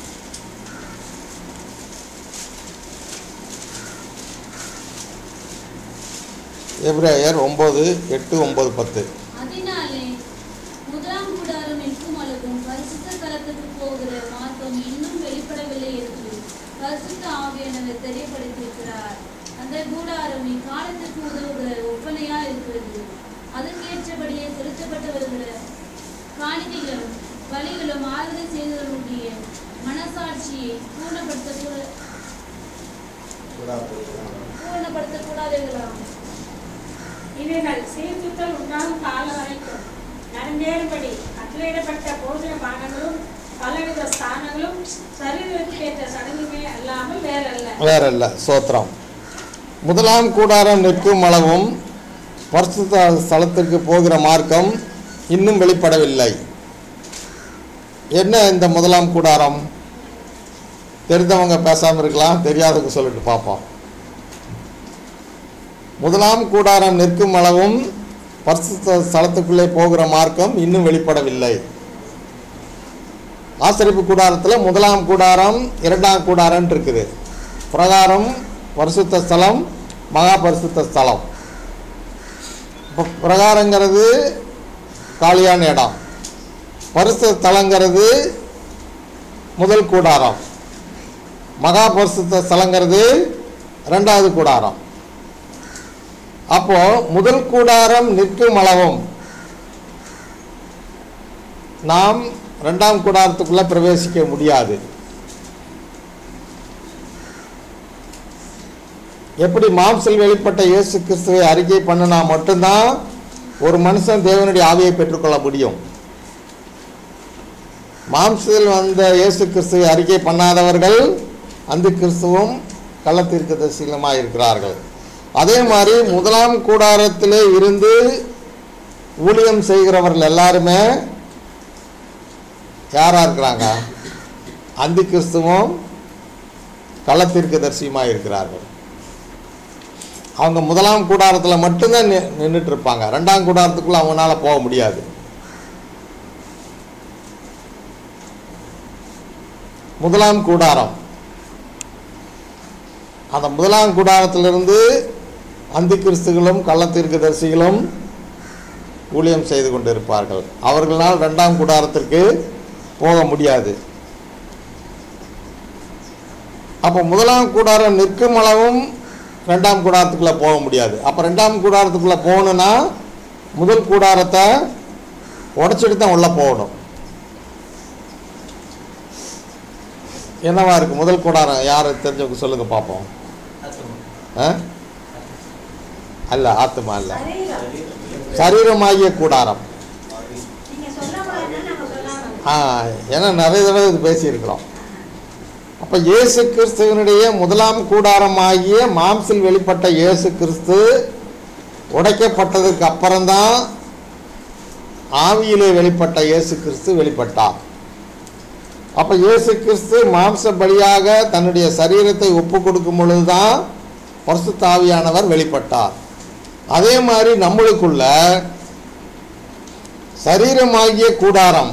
A: எபிரேயர் ஒம்பது எட்டு ஒம்பது பத்து
E: அதனாலே முதலாம் கூடாரம் நிற்கும் அளவும் பரிசுத்த தலத்துக்கு போகிற மார்க்கம் இன்னும் வெளிப்படவில்லை என்று பரிசுத்த ஆவியானவர் தெரியப்படுத்தியிருக்கிறார் அந்த கூடாரம் இக்காலத்துக்கு உதவுகிற ஒப்பனையா இருக்கிறது அதற்கேற்றபடியே செலுத்தப்பட்டவர்கள காணிக்கைகளும் பலிகளும் ஆறுதல் செய்தவர்களுடைய மனசாட்சியை பூர்ணப்படுத்தக்கூட பூர்ணப்படுத்தக்கூடாதவர்களாம்
B: இவைகள் சீர்திருத்தல் உண்டாகும் காலம் வரைக்கும் நடந்தேறும்படி கட்டளையிடப்பட்ட போஜன பானங்களும் பலவித ஸ்தானங்களும் சரீரத்துக்கு ஏற்ற சடங்குமே அல்லாமல் வேறல்ல
A: வேற இல்லை சோத்திரம் முதலாம் கூடாரம் நிற்கும் அளவும் பரிசுத்த ஸ்தலத்திற்கு போகிற மார்க்கம் இன்னும் வெளிப்படவில்லை என்ன இந்த முதலாம் கூடாரம் தெரிந்தவங்க பேசாமல் இருக்கலாம் தெரியாதவங்க சொல்லிட்டு பார்ப்போம் முதலாம் கூடாரம் நிற்கும் அளவும் பரிசுத்த ஸ்தலத்துக்குள்ளே போகிற மார்க்கம் இன்னும் வெளிப்படவில்லை ஆசரிப்பு கூடாரத்தில் முதலாம் கூடாரம் இரண்டாம் கூடாரம் இருக்குது பிரகாரம் பரிசுத்த ஸ்தலம் மகா பரிசுத்த ஸ்தலம் இப்போ பிரகாரங்கிறது காலியான இடம் பரிசுத்த ஸ்தலங்கிறது முதல் கூடாரம் மகா பரிசுத்த ஸ்தலங்கிறது ரெண்டாவது கூடாரம் அப்போ முதல் கூடாரம் நிற்கும் அளவும் நாம் ரெண்டாம் கூடாரத்துக்குள்ள பிரவேசிக்க முடியாது எப்படி மாம்சல் வெளிப்பட்ட இயேசு கிறிஸ்துவை அறிக்கை பண்ணினா மட்டும்தான் ஒரு மனுஷன் தேவனுடைய ஆவியை பெற்றுக்கொள்ள முடியும் மாம்சத்தில் வந்த இயேசு கிறிஸ்துவை அறிக்கை பண்ணாதவர்கள் அந்த கிறிஸ்துவும் கள்ளத்திற்கு தரிசனமாக இருக்கிறார்கள் அதே மாதிரி முதலாம் கூடாரத்திலே இருந்து ஊழியம் செய்கிறவர்கள் எல்லாருமே யாராக இருக்கிறாங்க அந்த கிறிஸ்துவும் கள்ளத்திற்கு தரிசியமாக இருக்கிறார்கள் அவங்க முதலாம் கூடாரத்தில் மட்டும்தான் நி நின்றுட்டு இருப்பாங்க ரெண்டாம் கூடாரத்துக்குள்ள அவங்களால போக முடியாது முதலாம் கூடாரம் அந்த முதலாம் கூடாரத்திலிருந்து அந்தி கிறிஸ்துகளும் கள்ளத்திற்கு தரிசிகளும் ஊழியம் செய்து கொண்டிருப்பார்கள் அவர்களால் ரெண்டாம் கூடாரத்திற்கு போக முடியாது அப்போ முதலாம் கூடாரம் நிற்கும் அளவும் ரெண்டாம் கூடாரத்துக்குள்ளே போக முடியாது அப்போ ரெண்டாம் கூடாரத்துக்குள்ளே போகணுன்னா முதல் கூடாரத்தை உடச்சிட்டு தான் உள்ளே போகணும் என்னவா இருக்கு முதல் கூடாரம் யார் தெரிஞ்சவங்க சொல்லுங்க பார்ப்போம் ஆ? அல்ல ஆத்துமா அல்ல
B: சரீரம்
A: சரீரமாகிய கூடாரம்
B: நீங்க சொல்லாம என்ன நாங்க சொல்லாம
A: ஆ ஏன்னா நிறைய தடவை இது பேசியிருக்கிறோம் அப்போ இயேசு கிறிஸ்துவனுடைய முதலாம் கூடாரமாகிய மாம்சில் வெளிப்பட்ட இயேசு கிறிஸ்து உடைக்கப்பட்டதுக்கு அப்புறம்தான் ஆவியிலே வெளிப்பட்ட இயேசு கிறிஸ்து வெளிப்பட்டார் அப்போ இயேசு கிறிஸ்து மாம்ச பலியாக தன்னுடைய சரீரத்தை ஒப்பு கொடுக்கும் பொழுதுதான் பரிசுத்த ஆவியானவர் வெளிப்பட்டார் அதே மாதிரி நம்மளுக்குள்ள சரீரமாகிய கூடாரம்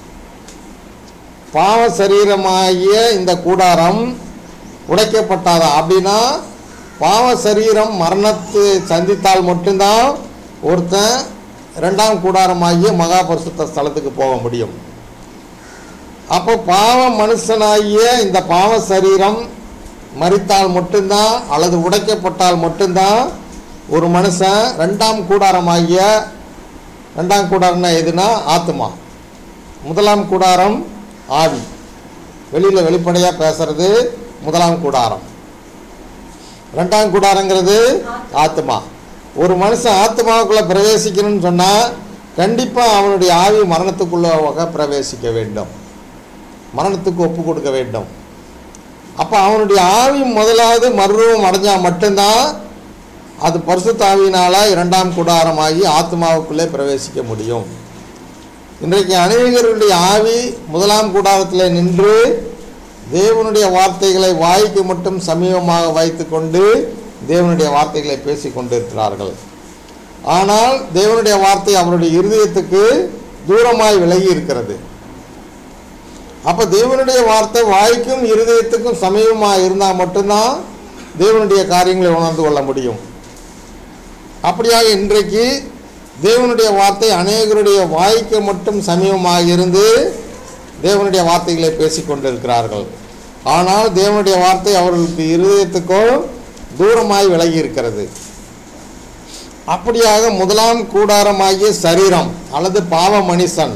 A: பாவ சரீரமாகிய இந்த கூடாரம் உடைக்கப்பட்டாதா அப்படின்னா பாவ சரீரம் மரணத்தை சந்தித்தால் மட்டும்தான் ஒருத்தன் இரண்டாம் கூடாரமாகிய மகா பரிசுத்த ஸ்தலத்துக்கு போக முடியும் அப்போ பாவ மனுஷனாகிய இந்த பாவ சரீரம் மரித்தால் மட்டும்தான் அல்லது உடைக்கப்பட்டால் மட்டும்தான் ஒரு மனுஷன் ரெண்டாம் கூடாரமாகிய ரெண்டாம் கூடாரம்னா எதுனா ஆத்மா முதலாம் கூடாரம் ஆவி வெளியில் வெளிப்படையாக பேசுறது முதலாம் கூடாரம் ரெண்டாம் கூடாரங்கிறது ஆத்மா ஒரு மனுஷன் ஆத்மாவுக்குள்ளே பிரவேசிக்கணும்னு சொன்னால் கண்டிப்பாக அவனுடைய ஆவி மரணத்துக்குள்ளே பிரவேசிக்க வேண்டும் மரணத்துக்கு ஒப்பு கொடுக்க வேண்டும் அப்போ அவனுடைய ஆவி முதலாவது மறுரூபம் அடைஞ்சால் மட்டும்தான் அது பரிசுத்த ஆவியினால் இரண்டாம் கூடாரமாகி ஆத்மாவுக்குள்ளே பிரவேசிக்க முடியும் இன்றைக்கு அநேகருடைய ஆவி முதலாம் கூடாரத்தில் நின்று தேவனுடைய வார்த்தைகளை வாய்க்கு மட்டும் சமீபமாக வைத்துக்கொண்டு தேவனுடைய வார்த்தைகளை பேசி கொண்டிருக்கிறார்கள் ஆனால் தேவனுடைய வார்த்தை அவருடைய இருதயத்துக்கு தூரமாய் விலகி இருக்கிறது அப்போ தேவனுடைய வார்த்தை வாய்க்கும் இருதயத்துக்கும் சமீபமாக இருந்தால் மட்டும்தான் தேவனுடைய காரியங்களை உணர்ந்து கொள்ள முடியும் அப்படியாக இன்றைக்கு தேவனுடைய வார்த்தை அநேகருடைய வாய்க்கு மட்டும் சமீபமாக இருந்து தேவனுடைய வார்த்தைகளை பேசிக்கொண்டிருக்கிறார்கள் ஆனால் தேவனுடைய வார்த்தை அவர்களுக்கு இருதயத்துக்கோ தூரமாய் விலகி இருக்கிறது அப்படியாக முதலாம் கூடாரமாகிய சரீரம் அல்லது பாவ மனுஷன்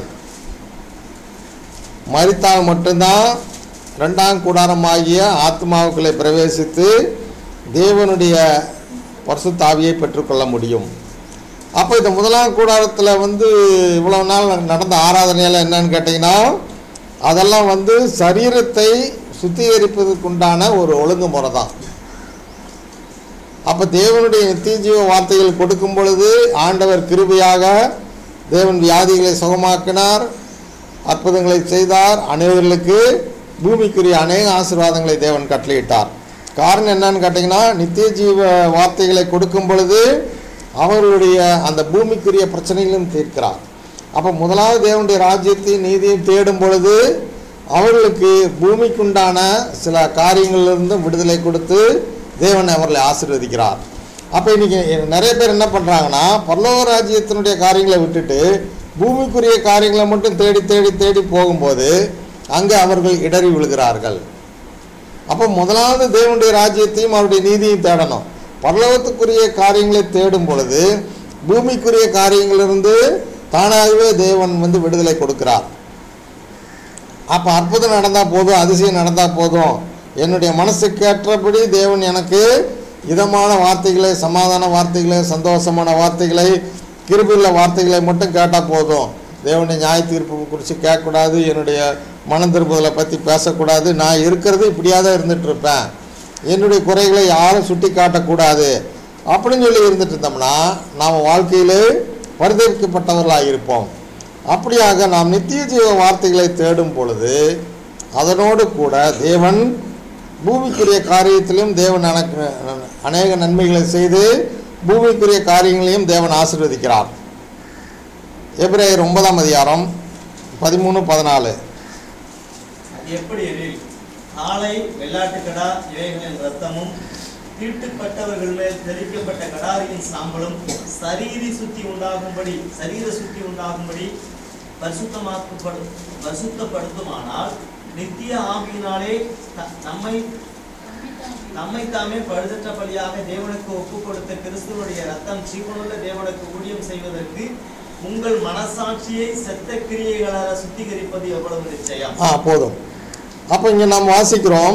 A: மரித்தால் மட்டும்தான் ரெண்டாம் கூடாரமாகிய ஆத்மாவுக்குள்ளே பிரவேசித்து தேவனுடைய பரிசுத்தாவியை பெற்றுக்கொள்ள முடியும் அப்போ இந்த முதலாம் கூடாரத்தில் வந்து இவ்வளோ நாள் நடந்த ஆராதனையெல்லாம் என்னன்னு கேட்டிங்கன்னா அதெல்லாம் வந்து சரீரத்தை சுத்திகரிப்பதற்குண்டான ஒரு ஒழுங்குமுறை தான் அப்போ தேவனுடைய நித்திய ஜீவ வார்த்தைகள் கொடுக்கும் பொழுது ஆண்டவர் கிருபையாக தேவன் வியாதிகளை சுகமாக்கினார் அற்புதங்களை செய்தார் அநேகர்களுக்கு பூமிக்குரிய அநேக ஆசீர்வாதங்களை தேவன் கட்டளையிட்டார் காரணம் என்னன்னு கேட்டிங்கன்னா நித்திய ஜீவ வார்த்தைகளை கொடுக்கும் பொழுது அவர்களுடைய அந்த பூமிக்குரிய பிரச்சனைகளும் தீர்க்கிறார் அப்போ முதலாவது தேவனுடைய ராஜ்யத்தையும் நீதியும் தேடும் பொழுது அவர்களுக்கு பூமிக்குண்டான சில காரியங்களிலிருந்தும் விடுதலை கொடுத்து தேவன் அவர்களை ஆசீர்வதிக்கிறார் அப்போ இன்னைக்கு நிறைய பேர் என்ன பண்ணுறாங்கன்னா பரலோக ராஜ்யத்தினுடைய காரியங்களை விட்டுட்டு பூமிக்குரிய காரியங்களை மட்டும் தேடி தேடி தேடி போகும்போது அங்கே அவர்கள் இடறி விழுகிறார்கள் அப்போ முதலாவது தேவனுடைய ராஜ்யத்தையும் அவருடைய நீதியையும் தேடணும் பரலோகத்துக்குரிய காரியங்களை தேடும் பொழுது பூமிக்குரிய காரியங்களிலிருந்து தானாகவே தேவன் வந்து விடுதலை கொடுக்கிறார் அப்போ அற்புதம் நடந்தால் போதும் அதிசயம் நடந்தால் போதும் என்னுடைய மனசுக்கு ஏற்றபடி தேவன் எனக்கு இதமான வார்த்தைகளை சமாதான வார்த்தைகளை சந்தோஷமான வார்த்தைகளை கிருபியுள்ள வார்த்தைகளை மட்டும் கேட்டால் போதும் தேவனுடைய நியாய தீர்ப்பு குறித்து கேட்கக்கூடாது என்னுடைய மனம் திரும்புதலை பற்றி பேசக்கூடாது நான் இருக்கிறது இப்படியாக தான் இருந்துட்டு இருப்பேன் என்னுடைய குறைகளை யாரும் சுட்டி காட்டக்கூடாது அப்படின்னு சொல்லி இருந்துட்டு இருந்தோம்னா நாம் வாழ்க்கையில் பரிதவிக்கப்பட்டவர்களாக இருப்போம் அப்படியாக நாம் நித்திய ஜீவ வார்த்தைகளை தேடும் பொழுது அதனோடு கூட தேவன் பூமிக்குரிய காரியத்திலும் தேவன் எனக்கு அநேக நன்மைகளை செய்து பூமிக்குரிய காரியங்களையும் தேவன் ஆசீர்வதிக்கிறார் எபிரேயர் ஒன்பதாம் அதிகாரம் பதிமூணு பதினாலு
C: அது எப்படி எனில் காளை வெள்ளாட்டுக்கடா இவைகளின் ரத்தமும் தீட்டுப்பட்டவர்கள் மேல் தெளிக்கப்பட்ட கடாரியின் சாம்பலும் சரீரி சுத்தி உண்டாகும்படி சரீர சுத்தி உண்டாகும்படி பரிசுத்தமாக்கப்படு பரிசுத்தப்படுத்துமானால் நித்திய ஆவியினாலே த- நம்மை நம்மை தாமே பழுதற்ற பலியாக தேவனுக்கு ஒப்பு கொடுத்த கிறிஸ்துவனுடைய ரத்தம் ஜீவனுள்ள தேவனுக்கு ஊழியம் செய்வதற்கு உங்கள் மனசாட்சியை செத்த கிரியைகளால் சுத்திகரிப்பது எவ்வளவு நிச்சயம்
A: ஆ போதும் அப்போ இங்கே நாம் வாசிக்கிறோம்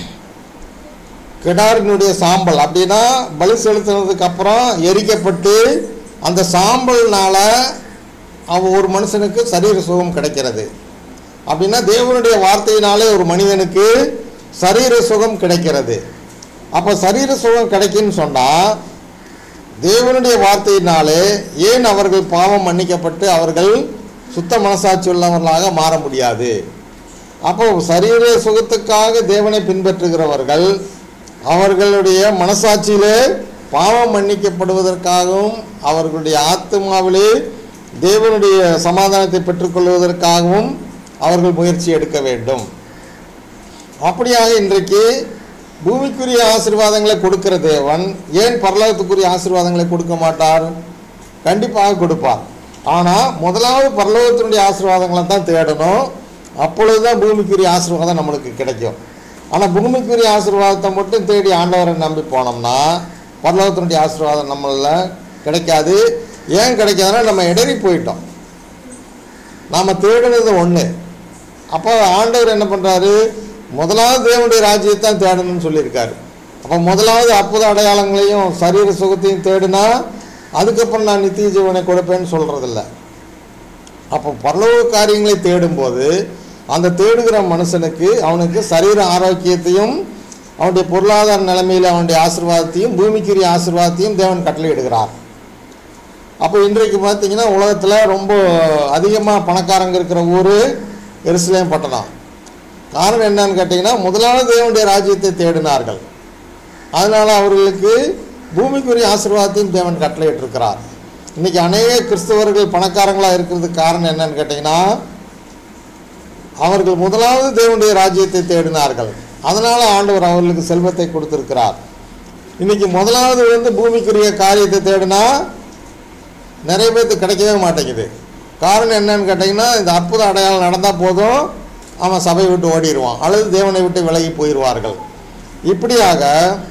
A: கிடாரினுடைய சாம்பல் அப்படின்னா பலி செலுத்தினதுக்கு அப்புறம் எரிக்கப்பட்டு அந்த சாம்பல்னால அவன் ஒரு மனுஷனுக்கு சரீர சுகம் கிடைக்கிறது அப்படின்னா தேவனுடைய வார்த்தையினாலே ஒரு மனிதனுக்கு சரீர சுகம் கிடைக்கிறது அப்போ சரீர சுகம் கிடைக்குன்னு சொன்னால் தேவனுடைய வார்த்தையினாலே ஏன் அவர்கள் பாவம் மன்னிக்கப்பட்டு அவர்கள் சுத்த மனசாட்சி உள்ளவர்களாக மாற முடியாது அப்போ சரீர சுகத்துக்காக தேவனை பின்பற்றுகிறவர்கள் அவர்களுடைய மனசாட்சியிலே பாவம் மன்னிக்கப்படுவதற்காகவும் அவர்களுடைய ஆத்மாவிலே தேவனுடைய சமாதானத்தை பெற்றுக்கொள்வதற்காகவும் அவர்கள் முயற்சி எடுக்க வேண்டும் அப்படியாக இன்றைக்கு பூமிக்குரிய ஆசீர்வாதங்களை கொடுக்கிற தேவன் ஏன் பரலோகத்துக்குரிய ஆசீர்வாதங்களை கொடுக்க மாட்டார் கண்டிப்பாக கொடுப்பார் ஆனால் முதலாவது பரலோகத்தினுடைய ஆசீர்வாதங்களை தான் தேடணும் அப்பொழுது தான் பூமிக்குரிய ஆசீர்வாதம் நம்மளுக்கு கிடைக்கும் ஆனால் பூமிக்குரிய ஆசீர்வாதத்தை மட்டும் தேடி ஆண்டவரை நம்பி போனோம்னா பரலோகத்தினுடைய ஆசீர்வாதம் நம்மளில் கிடைக்காது ஏன் கிடைக்காதுன்னா நம்ம இடறி போயிட்டோம் நாம் தேடுனது ஒன்று அப்போ ஆண்டவர் என்ன பண்ணுறாரு முதலாவது தேவனுடைய ராஜ்யத்தை தான் தேடணும்னு சொல்லியிருக்காரு அப்போ முதலாவது அற்புத அடையாளங்களையும் சரீர சுகத்தையும் தேடினா அதுக்கப்புறம் நான் நித்திய ஜீவனை கொடுப்பேன்னு சொல்கிறதில்ல அப்போ பரலோக காரியங்களை தேடும்போது அந்த தேடுகிற மனுஷனுக்கு அவனுக்கு சரீர ஆரோக்கியத்தையும் அவனுடைய பொருளாதார நிலைமையில் அவனுடைய ஆசீர்வாதத்தையும் பூமிக்குரிய ஆசீர்வாதத்தையும் தேவன் கட்டளையிடுகிறார் அப்போ இன்றைக்கு பார்த்தீங்கன்னா உலகத்தில் ரொம்ப அதிகமாக பணக்காரங்க இருக்கிற ஊர் எருசலேம் பட்டணம் காரணம் என்னன்னு கேட்டிங்கன்னா முதலாவது தேவனுடைய ராஜ்யத்தை தேடினார்கள் அதனால் அவர்களுக்கு பூமிக்குரிய ஆசீர்வாதத்தையும் தேவன் கட்டளையிட்டிருக்கிறார் இன்றைக்கி அநேக கிறிஸ்தவர்கள் பணக்காரங்களாக இருக்கிறதுக்கு காரணம் என்னன்னு கேட்டிங்கன்னா அவர்கள் முதலாவது தேவனுடைய ராஜ்யத்தை தேடினார்கள் அதனால் ஆண்டவர் அவர்களுக்கு செல்வத்தை கொடுத்திருக்கிறார் இன்றைக்கி முதலாவது வந்து பூமிக்குரிய காரியத்தை தேடினா நிறைய பேர்த்துக்கு கிடைக்கவே மாட்டேங்குது காரணம் என்னன்னு கேட்டிங்கன்னா இந்த அற்புத அடையாளம் நடந்தால் போதும் அவன் சபை விட்டு ஓடிடுவான் அல்லது தேவனை விட்டு விலகி போயிடுவார்கள் இப்படியாக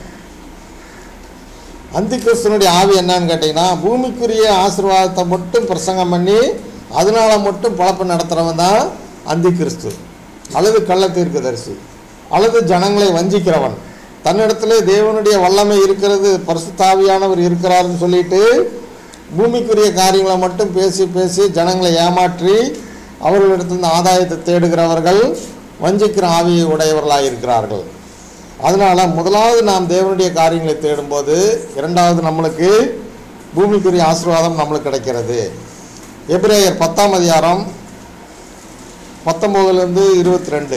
A: அந்தி கிறிஸ்தனுடைய ஆவி என்னன்னு கேட்டிங்கன்னா பூமிக்குரிய ஆசீர்வாதத்தை மட்டும் பிரசங்கம் பண்ணி அதனால மட்டும் பழப்பு நடத்துகிறவன் தான் அந்தி கிறிஸ்து அல்லது கள்ள தீர்க்கதரிசி அல்லது ஜனங்களை வஞ்சிக்கிறவன் தன்னிடத்திலே தேவனுடைய வல்லமை இருக்கிறது பரிசுத்தாவியானவர் இருக்கிறாருன்னு சொல்லிட்டு பூமிக்குரிய காரியங்களை மட்டும் பேசி பேசி ஜனங்களை ஏமாற்றி அவர்களிடத்திலிருந்து ஆதாயத்தை தேடுகிறவர்கள் வஞ்சிக்கிற ஆவியை உடையவர்களாக இருக்கிறார்கள் அதனால் முதலாவது நாம் தேவனுடைய காரியங்களை தேடும்போது இரண்டாவது நம்மளுக்கு பூமிக்குரிய ஆசீர்வாதம் நம்மளுக்கு கிடைக்கிறது எபிரேயர் பத்தாம் அதிகாரம் பத்தொம்போதுலேருந்து இருபத்தி ரெண்டு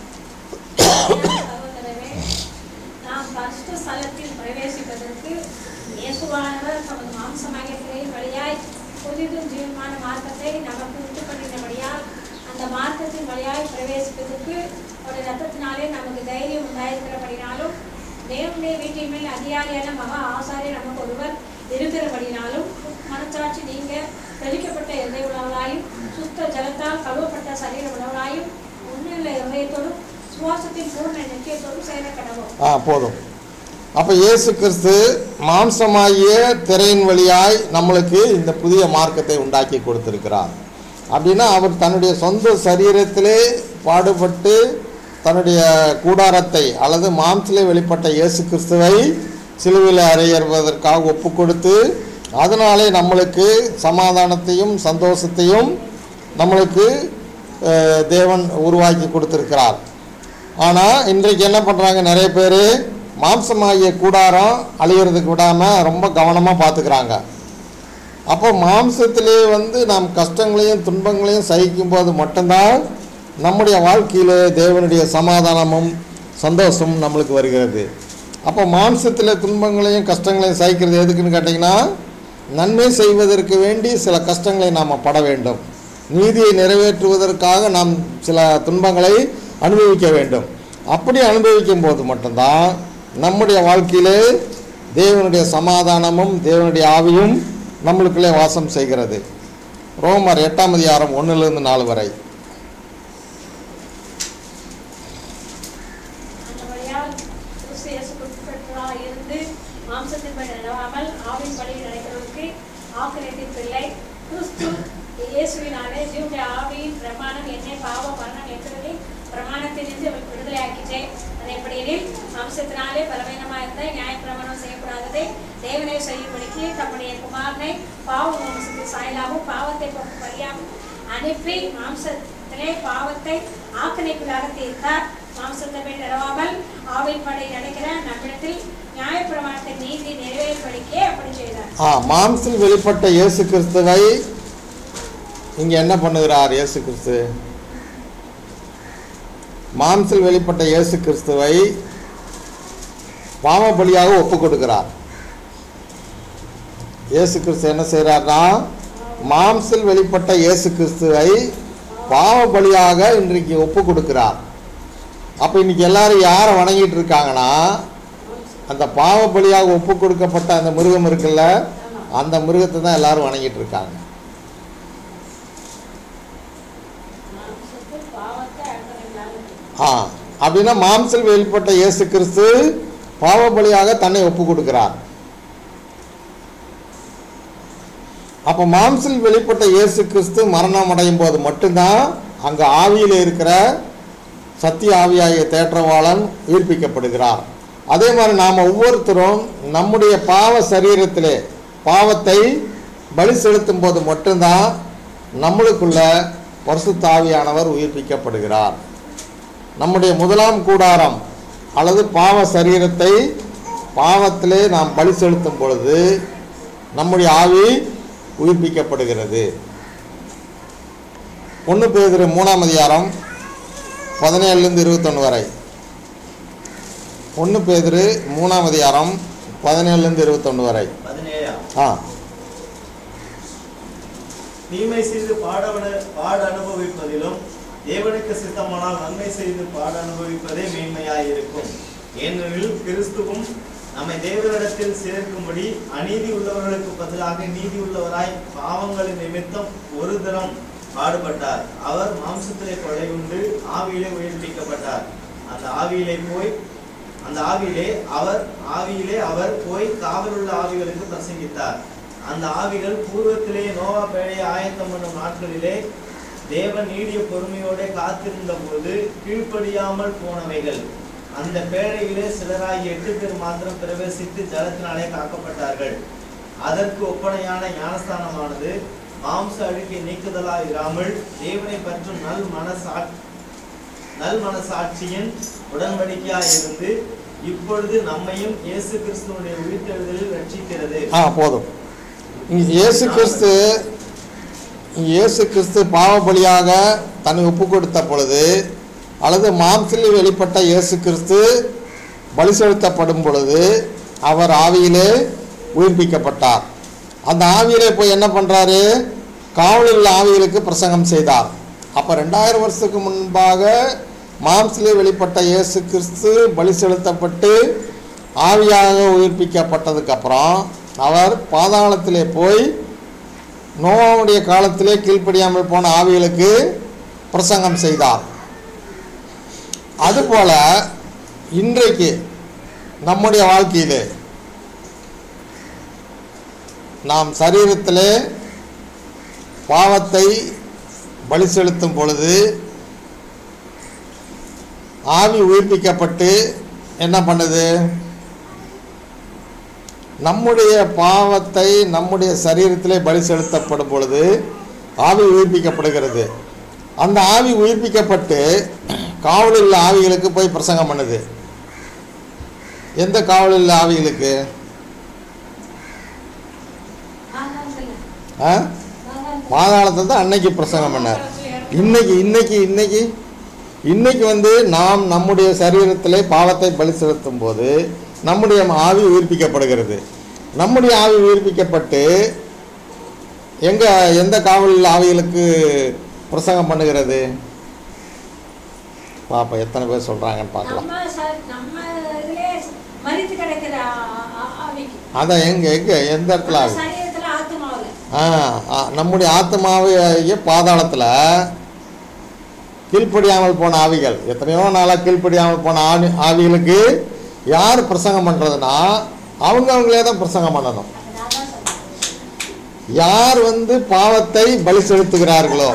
B: சகோதரரே, நாம் பரிசுத்த ஸ்தலத்தில் பிரவேசிப்பதற்கு இயேசுவானவர் தமது மாம்சமாகிய திரையின் வழியாய் புதிதும் ஜீவமான மார்க்கத்தை நமக்கு உண்டு பண்ணினபடியால் அந்த மார்க்கத்தின் வழியாய் பிரவேசிப்பதற்கு ஒரு ரத்தத்தினாலே நமக்கு தைரியம் உண்டாயிருக்கிறபடினாலும் தேவனுடைய வீட்டின் மேல் அதிகாரியான மகா ஆசாரியர் நமக்கு ஒருவர் இருக்கிறபடினாலும் மனச்சாட்சி நீங்க தெளிக்கப்பட்ட எல்லை உணவலாயும் சுத்த ஜலத்தால் கழுவப்பட்ட சரீர உணவலாயும் உன்னுள்ள இருதயத்தோடும் சுவாசத்தின் பூர்ண நிச்சயத்தோடும் சேர கடவும்
A: ஆ போதும் அப்போ இயேசு கிறிஸ்து மாம்சமாகிய திரையின் வழியாய் நம்மளுக்கு இந்த புதிய மார்க்கத்தை உண்டாக்கி கொடுத்திருக்கிறார் அப்படின்னா அவர் தன்னுடைய சொந்த சரீரத்திலே பாடுபட்டு தன்னுடைய கூடாரத்தை அல்லது மாம்சிலே வெளிப்பட்ட இயேசு கிறிஸ்துவை சிலுவையில் அறையறுவதற்காக ஒப்பு கொடுத்து அதனாலே நம்மளுக்கு சமாதானத்தையும் சந்தோஷத்தையும் நம்மளுக்கு அஹ், தேவன் உருவாக்கி கொடுத்திருக்கிறார் ஆனால் இன்றைக்கு என்ன பண்ணுறாங்க நிறைய பேர் மாம்சமாகிய கூடாரம் அழியறதுக்கு விடாமல் ரொம்ப கவனமாக பார்த்துக்கிறாங்க அப்போ மாம்சத்திலே வந்து நாம் கஷ்டங்களையும் துன்பங்களையும் சகிக்கும் போது மட்டும்தான் நம்முடைய வாழ்க்கையில் தேவனுடைய சமாதானமும் சந்தோஷமும் நம்மளுக்கு வருகிறது அப்போ மாம்சத்தில் துன்பங்களையும் கஷ்டங்களையும் சகிக்கிறது எதுக்குன்னு கேட்டிங்கன்னா நன்மை செய்வதற்கு வேண்டி சில கஷ்டங்களை நாம் பட வேண்டும் நீதியை நிறைவேற்றுவதற்காக நாம் சில துன்பங்களை அனுபவிக்க வேண்டும் அப்படி அனுபவிக்கும் போது மட்டும்தான் நம்முடைய வாழ்க்கையிலே தேவனுடைய சமாதானமும் தேவனுடைய ஆவியும் நம்மளுக்குள்ளே வாசம் செய்கிறது ரோமர் எட்டாம் அதிகாரம் ஒன்றிலிருந்து நாலு வரை
B: அந்தபடியால் கிறிஸ்து இயேசுக்குட்பட்டவராய் இருந்து மாம்சத்தின்படி நடவாமல் ஆவின்படி நடக்கிறவருக்கு ஆக்கிரத்தின் பிள்ளை கிறிஸ்து இயேசுவினாலே ஜீவனுடைய ஆவியின் பிரமாணம் என்னை பாவ மரணம் என்கிறது பிரமாணத்திலிருந்து விடுதலையாக்கிச்சே அது எப்படியெனில் மாம்சத்தினாலே பலவீனமாயிருந்த நியாயப்பிரமாணம் செய்யக்கூடாததை தேவனை செய்யும்படிக்கு தம்முடைய குமாரனை பாவ வம்சத்தில் சாயலாகவும் பாவத்தை போக்கும் பலியாகவும் அனுப்பி மாம்சத்திலே பாவத்தை ஆக்கினைக்குள்ளாக தீர்த்தார் மாம்சத்தை மேல் நிறவாமல் ஆவின் படை நடக்கிற நம்மிடத்தில் நியாயப்பிரமாணத்தின் நீதி நிறைவேற்படிக்கே அப்படி செய்தார்
A: ஆ மாம்சத்தில் வெளிப்பட்ட இயேசு கிறிஸ்துவை இங்கே என்ன பண்ணுகிறார் இயேசு கிறிஸ்து மாம்சத்தில் வெளிப்பட்ட இயேசு கிறிஸ்துவை பாவ பலியாக ஒப்பு கொடுக்கிறார் இயேசு கிறிஸ்து என்ன செய்கிறார்னா மாம்சத்தில் வெளிப்பட்ட இயேசு கிறிஸ்துவை பாவ பலியாக இன்றைக்கு ஒப்பு கொடுக்கிறார் அப்போ இன்னைக்கு எல்லாரும் யாரை வணங்கிட்டு இருக்காங்கன்னா அந்த பாவ பலியாக ஒப்பு கொடுக்கப்பட்ட அந்த மிருகம் இருக்குல்ல அந்த மிருகத்தை தான் எல்லாரும் வணங்கிட்டு இருக்காங்க
B: மாம்சத்தில் பாவத்தை அடங்கினாலும்
A: ஆ அப்படின்னா மாம்சல் வெளிப்பட்ட இயேசு கிறிஸ்து பாவ பலியாக தன்னை ஒப்பு கொடுக்கிறார் அப்போ மாம்சல் வெளிப்பட்ட இயேசு கிறிஸ்து மரணம் அடையும் போது மட்டும்தான் அங்கே ஆவியில் இருக்கிற சத்திய ஆவியாகிய தேற்றவாளன் உயிர்ப்பிக்கப்படுகிறார் அதே மாதிரி நாம் ஒவ்வொருத்தரும் நம்முடைய பாவ சரீரத்திலே பாவத்தை பலி செலுத்தும் போது மட்டும்தான் நம்மளுக்குள்ள பரிசுத்த ஆவியானவர் உயிர்ப்பிக்கப்படுகிறார் நம்முடைய முதலாம் கூடாரம் அல்லது பாவ சரீரத்தை பாவத்திலே நாம் பலி செலுத்தும் பொழுது நம்முடைய ஆவி உயிர்ப்பிக்கப்படுகிறது ஒன்று பேதிரு மூணாம் அதிகாரம் பதினேழுலேருந்து இருபத்தொன்று வரை ஒன்று பேதிரு மூணாம் அதிகாரம் பதினேழுலேருந்து இருபத்தொன்று வரை
C: பதினேழா
A: ஆ
C: தீமை செய்து பாடவன பாட அனுபவிப்பதிலும் தேவனுக்கு சித்தமானால் நன்மை செய்து பாட அனுபவிப்பதே மேன்மையாயிருக்கும் ஏனெனில் கிறிஸ்துவும் நம்மை தேவனிடத்தில் சேர்க்கும்படி அநீதி உள்ளவர்களுக்கு பதிலாக நீதி உள்ளவராய் பாவங்களின் நிமித்தம் ஒரு தரம் பாடுபட்டார் அவர் மாம்சத்திலே கொலை உண்டு ஆவியிலே உயிர்ப்பிக்கப்பட்டார் அந்த ஆவியிலே போய் அந்த ஆவியிலே அவர் ஆவியிலே அவர் போய் காவலுள்ள ஆவிகளுக்கு பிரசங்கித்தார் அந்த ஆவிகள் பூர்வத்திலே நோவா பேழையை ஆயத்தம் பண்ணும் நாட்களிலே தேவன் நீடிய பொறுமையோட காத்திருந்த போது கீழ்ப்படியாமல் போனவைகள் அந்த பேழையிலே சிலராகி எட்டு பேர் மாத்திரம் பிரவேசித்து ஜலத்தினாலே காக்கப்பட்டார்கள் அதற்கு ஒப்பனையான ஞானஸ்தானமானது மாம்ச அழுக்கை நீக்குதலா இராமல் தேவனை பற்றும் நல் மனசா நல் மனசாட்சியின் உடன்படிக்கையாய் இருந்து இப்பொழுது நம்மையும் இயேசு கிறிஸ்துவனுடைய உயிர்த்தெழுதலில் ரட்சிக்கிறது
A: ஆ போதும் இங்க இயேசு கிறிஸ்து இங்க இயேசு கிறிஸ்து பாவ பலியாக தன்னை ஒப்பு கொடுத்த பொழுது அல்லது மாம்சில் வெளிப்பட்ட இயேசு கிறிஸ்து பலி செலுத்தப்படும் பொழுது அவர் ஆவியிலே உயிர்ப்பிக்கப்பட்டார் அந்த ஆவியிலே போய் என்ன பண்ணுறாரு காவலில் உள்ள ஆவிகளுக்கு பிரசங்கம் செய்தார் அப்போ ரெண்டாயிரம் வருஷத்துக்கு முன்பாக மாம்சிலே வெளிப்பட்ட இயேசு கிறிஸ்து பலி செலுத்தப்பட்டு ஆவியாக உயிர்ப்பிக்கப்பட்டதுக்கப்புறம் அவர் பாதாளத்திலே போய் நோவாவுடைய காலத்திலே கீழ்ப்படியாமல் போன ஆவிகளுக்கு பிரசங்கம் செய்தார் அதுபோல இன்றைக்கு நம்முடைய வாழ்க்கையிலே நாம் சரீரத்திலே பாவத்தை பலி செலுத்தும் பொழுது ஆவி உயிர்ப்பிக்கப்பட்டு என்ன பண்ணுது நம்முடைய பாவத்தை நம்முடைய சரீரத்திலே பலி செலுத்தப்படும் பொழுது ஆவி உயிர்ப்பிக்கப்படுகிறது அந்த ஆவி உயிர்ப்பிக்கப்பட்டு காவலில் உள்ள ஆவிகளுக்கு போய் பிரசங்கம் பண்ணுது எந்த காவலில் உள்ள ஆவிகளுக்கு ஆ பாதாளத்தில் தான் அன்னைக்கு பிரசங்கம் பண்ணார் இன்னைக்கு இன்னைக்கு இன்னைக்கு இன்னைக்கு வந்து நாம் நம்முடைய சரீரத்திலே பாவத்தை பலி செலுத்தும் போது நம்முடைய ஆவி உயிர்ப்பிக்கப்படுகிறது நம்முடைய ஆவி உயிர்ப்பிக்கப்பட்டு எங்க எந்த காவல் ஆவிகளுக்கு பிரசங்கம் பண்ணுகிறது பாப்பா எத்தனை பேர் சொல்றாங்கன்னு பார்க்கலாம்
B: நம்ம ச- நம்ம இதுலே மரித்து கிடக்கிற ஆ- ஆ- ஆவிக்கு
A: அதான் எங்க எங்க எந்த இடத்துல
B: நம்ம
A: ஆவி
B: சரீரத்துல ஆத்மாவுல
A: ஆ ஆ, நம்முடைய ஆத்மாவிய பாதாளத்தில் கீழ்ப்படியாமல் போன ஆவிகள் எத்தனையோ நாளாக கீழ்ப்படியாமல் போன ஆவி ஆவிகளுக்கு யார் பிரசங்கம் பண்ணுறதுனா அவங்க அவங்களே தான் பிரசங்கம் பண்ணணும்
B: அது நான் தான் சொல்றேன்
A: யார் வந்து பாவத்தை பலி செலுத்துகிறார்களோ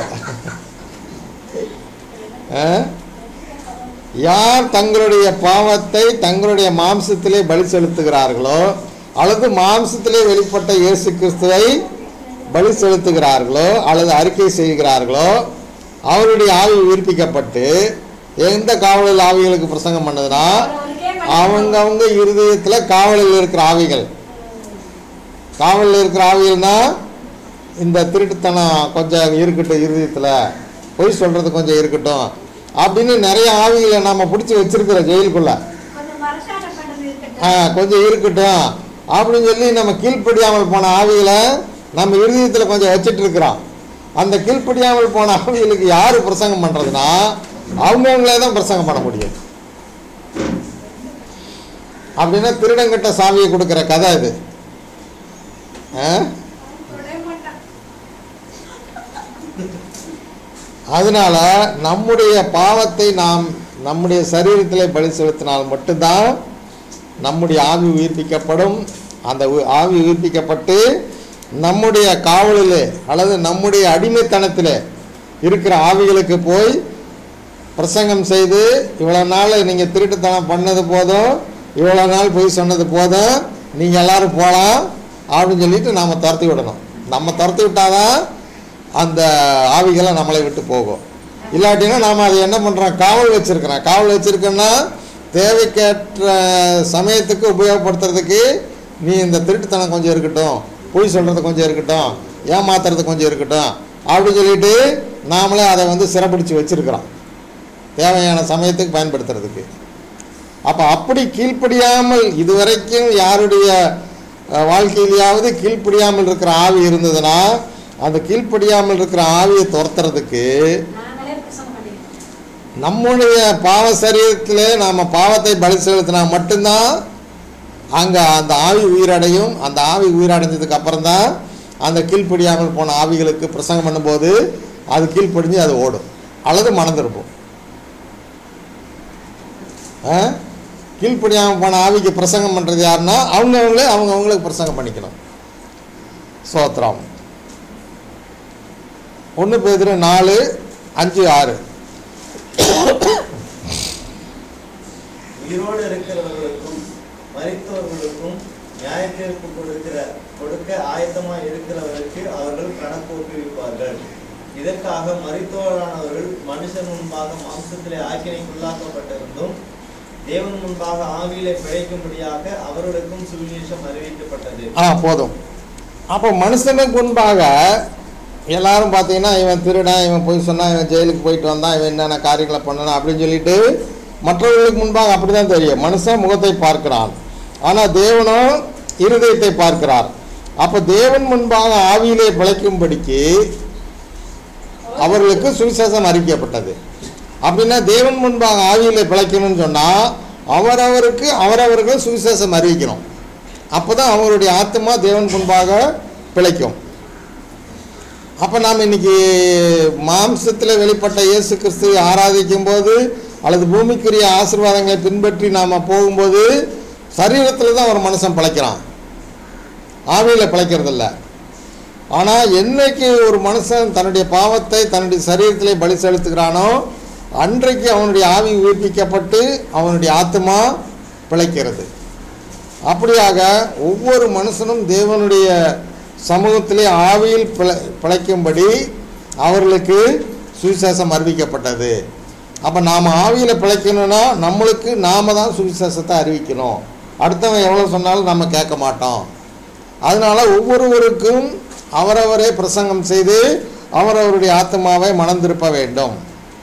A: ஆ? யார் தங்களுடைய பாவத்தை தங்களுடைய மாம்சத்திலே பலி செலுத்துகிறார்களோ அல்லது மாம்சத்திலே வெளிப்பட்ட இயேசு கிறிஸ்துவை பலி செலுத்துகிறார்களோ அல்லது அறிக்கை செய்கிறார்களோ அவருடைய ஆவி உயிர்ப்பிக்கப்பட்டு எந்த காவலில் ஆவிகளுக்கு பிரசங்கம் பண்ணதுன்னா
B: அவரவருக்கே
A: அவங்க அவங்க இருதயத்தில் காவலில் இருக்கிற ஆவிகள் காவலில் இருக்கிற ஆவிகள்னா இந்த திருட்டுத்தனம் கொஞ்சம் இருக்கட்டும் இருதயத்தில் பொய் சொல்கிறது கொஞ்சம் இருக்கட்டும் அப்படின்னு நிறைய ஆவிகளை நம்ம பிடிச்சி வச்சிருக்கிறோம் ஜெயிலுக்குள்ள
B: கொஞ்சம் மரசான பண்ணது இருக்கட்டும்
A: ஆ, கொஞ்சம் இருக்கட்டும் அப்படின்னு சொல்லி நம்ம கீழ்ப்படியாமல் போன ஆவிகளை நம்ம இருதயத்தில் கொஞ்சம் வச்சிட்டு இருக்கிறோம் அந்த கீழ்ப்படியாமல் போன ஆவிகளுக்கு யார் பிரசங்கம் பண்ணுறதுன்னா அவங்கவுங்களே தான் பிரசங்கம் பண்ண முடியும் அப்படின்னா திருடங்கிட்ட சாவியை கொடுக்குற கதை இது ஆ?
B: தொடவே மாட்டான்
A: அதனால நம்முடைய பாவத்தை நாம் நம்முடைய சரீரத்திலே பலி செலுத்தினால் மட்டும்தான் நம்முடைய ஆவி உயிர்ப்பிக்கப்படும் அந்த உ- ஆவி உயிர்ப்பிக்கப்பட்டு நம்முடைய காவலிலே அல்லது நம்முடைய அடிமைத்தனத்திலே இருக்கிற ஆவிகளுக்கு போய் பிரசங்கம் செய்து இவ்வளோ நாள் நீங்கள் திருட்டுத்தனம் பண்ணது போதும் இவ்வளோ நாள் போய் சொன்னது போதும் நீங்கள் எல்லாரும் போகலாம் அப்படின்னு சொல்லிட்டு நாம் துரத்தி விடணும் நம்ம துரத்தி விட்டாதான் அந்த ஆவிகளை நம்மளை விட்டு போகும் இல்லாட்டினா நாம் அதை என்ன பண்ணுறோம் காவல் வச்சுருக்கிறோம் காவல் வச்சுருக்கோன்னா தேவைக்கேற்ற சமயத்துக்கு உபயோகப்படுத்துறதுக்கு நீ இந்த திருட்டுத்தனம் கொஞ்சம் இருக்கட்டும் பொய் சொல்கிறது கொஞ்சம் இருக்கட்டும் ஏமாத்துறது கொஞ்சம் இருக்கட்டும் அப்படின்னு சொல்லிட்டு நாமளே அதை வந்து சிறப்பிடிச்சு வச்சுருக்கிறோம் தேவையான சமயத்துக்கு பயன்படுத்துறதுக்கு அப்போ அப்படி கீழ்ப்படியாமல் இதுவரைக்கும் யாருடைய அஹ், வாழ்க்கையிலேயாவது கீழ்ப்படியாமல் இருக்கிற ஆவி இருந்ததுன்னா அந்த கீழ்ப்படியாமல் இருக்கிற ஆவியை துரத்துறதுக்கு
B: நாங்களே பிரசங்கம் பண்ணிடுவோம்
A: நம்முடைய பாவ சரீரத்திலே நாம் பாவத்தை பலி செலுத்தினா மட்டும்தான் அங்கே அந்த ஆவி உயிரடையும் அந்த ஆவி உயிரடைஞ்சதுக்கு அப்புறம் தான் அந்த கீழ்ப்படியாமல் போன ஆவிகளுக்கு பிரசங்கம் பண்ணும்போது அது கீழ்ப்படிஞ்சு அது ஓடும் அல்லது மனம் திரும்பும் ஆ? கீழ்ப்படியாமல் போன ஆவிக்கு பிரசங்கம் பண்ணுறது யாருன்னா அவங்கவுங்களே அவங்கவுங்களுக்கு பிரசங்கம் பண்ணிக்கணும் சோத்திரம் ஒன்று பேர் நாலு அஞ்சு ஆறு
C: உயிரோடு இருக்கிறவர்களுக்கும் மரித்தவர்களுக்கும் நியாயத்தீர்ப்பு கொடுக்கிற கொடுக்க ஆயத்தமாய் இருக்கிறவருக்கு அவர்கள் கணக்கு ஒப்புவிப்பார்கள் இதற்காக மரித்தோரானவர்கள் மனுஷன் முன்பாக மாம்சத்திலே ஆக்கினைக்குள்ளாக்கப்பட்டிருந்தும் தேவன் முன்பாக ஆவியிலே பிழைக்கும்படியாக அவர்களுக்கும் சுவிசேஷம் அறிவிக்கப்பட்டது
A: ஆ போதும் அப்போ மனுஷனுக்கு முன்பாக எல்லாரும் பார்த்தீங்கன்னா இவன் திருடன் இவன் போய் சொன்னான் இவன் ஜெயிலுக்கு போயிட்டு வந்தான் இவன் என்னென்ன காரியங்களை பண்ணணும் அப்படின்னு சொல்லிட்டு மற்றவர்களுக்கு முன்பாக அப்படி தான் தெரியும் மனுஷன் முகத்தை பார்க்கிறான் ஆனால் தேவனோ இருதயத்தை பார்க்கிறார் அப்போ தேவன் முன்பாக ஆவியிலே பிழைக்கும்படிக்கு அவர்களுக்கு சுவிசேஷம் அறிவிக்கப்பட்டது அப்படின்னா தேவன் முன்பாக ஆவியிலே பிழைக்கணும்னு சொன்னால் அவரவருக்கு அவரவர்கள் சுவிசேஷம் அறிவிக்கணும் அப்போ தான் அவங்களுடைய ஆத்மா தேவன் முன்பாக பிழைக்கும் அப்போ நாம் இன்னைக்கு மாம்சத்தில் வெளிப்பட்ட இயேசு கிறிஸ்துவை ஆராதிக்கும் போது அல்லது பூமிக்குரிய ஆசீர்வாதங்களை பின்பற்றி நாம் போகும்போது சரீரத்தில் தான் ஒரு மனுஷன் பிழைக்கிறான் ஆவியில் பிழைக்கிறதில்ல ஆனால் என்னைக்கு ஒரு மனுஷன் தன்னுடைய பாவத்தை தன்னுடைய சரீரத்திலே பலி செலுத்துகிறானோ அன்றைக்கு அவனுடைய ஆவி உயிர்ப்பிக்கப்பட்டு அவனுடைய ஆத்மா பிழைக்கிறது அப்படியாக ஒவ்வொரு மனுஷனும் தேவனுடைய சமூகத்திலே ஆவியில் பிழை பிழைக்கும்படி அவர்களுக்கு சுவிசேஷம் அறிவிக்கப்பட்டது அப்போ நாம் ஆவியில் பிழைக்கணும்னா நம்மளுக்கு நாம தான் சுவிசேஷத்தை அறிவிக்கணும் அடுத்தவன் எவ்வளோ சொன்னாலும் நம்ம கேட்க மாட்டோம் அதனால் ஒவ்வொருவருக்கும் அவரவரே பிரசங்கம் செய்து அவரவருடைய ஆத்மாவை மனம் திருப்ப வேண்டும்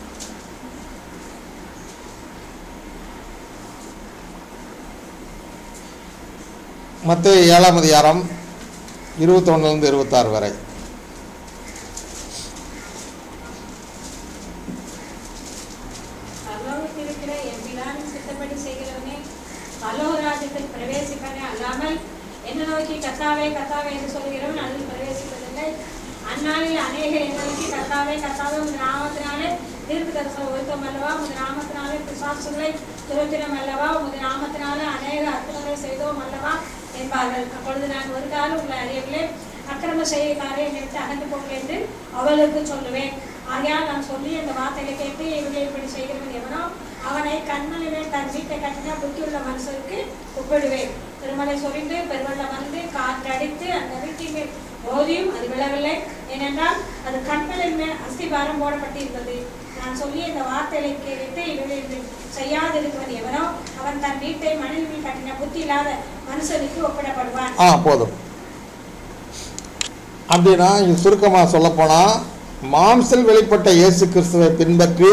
A: மற்ற ஏழாம் அதிகாரம் இருபத்தொன்னுலேருந்து இருபத்தாறு வரை
B: பரலோகத்தில் இருக்கிற என் பிதாவின் சித்தப்படி செய்கிறவனே பரலோக ராஜ்யத்தில் பிரவேசிப்பனே அல்லாமல் என்ன நோக்கி கத்தாவே கத்தாவே என்று சொல்கிறவன் அதில் பிரவேசிப்பதில்லை அந்நாளில் அநேக என்ன நோக்கி கத்தாவே கத்தாவே உங்கள் நாமத்தினாலே தீர்க்க தரிசனம் ஒழுக்கம் அல்லவா உங்கள் நாமத்தினாலே பிசாசுகளை துரத்தினம் அல்லவா உங்கள் நாமத்தினாலே அநேக அற்புதங்களை செய்தோம் அல்லவா என்பார்கள் அப்பொழுது நான் ஒரு காலம் உங்களை அறியவில்லை அக்கிரம செய்யக்காரே என்னை விட்டு அகன்று போங்க என்று அவளுக்கு சொல்லுவேன் ஆகையால் நான் சொல்லி அந்த வார்த்தையை கேட்டு இவர்களை இப்படி செய்கிறவன் எவனோ அவனை கண்மணிலே தன் வீட்டை கட்டின புத்தியுள்ள மனுஷருக்கு ஒப்பிடுவேன் திருமலை சொரிந்து பெருவெள்ளம் வந்து காற்றடித்து அந்த வீட்டின் மேல் மோதியும் அது விழவில்லை ஏனென்றால் அது கண்களின் மேல் அஸ்திபாரம் போடப்பட்டிருக்கிறது நான் சொல்லிய இந்த வார்த்தைகளை கேட்டு இவர்கள் செய்யாதிருக்கிறவன் எவனோ அவன் தன் வீட்டை மணலில் மேல் கட்டின புத்தி இல்லாத மனுஷனுக்கு ஒப்பிடப்படுவான்
A: ஆ போதும் அப்படின்னா இது சுருக்கமாக சொல்லப்போனால் மாம்சல் வெளிப்பட்ட இயேசு கிறிஸ்துவை பின்பற்றி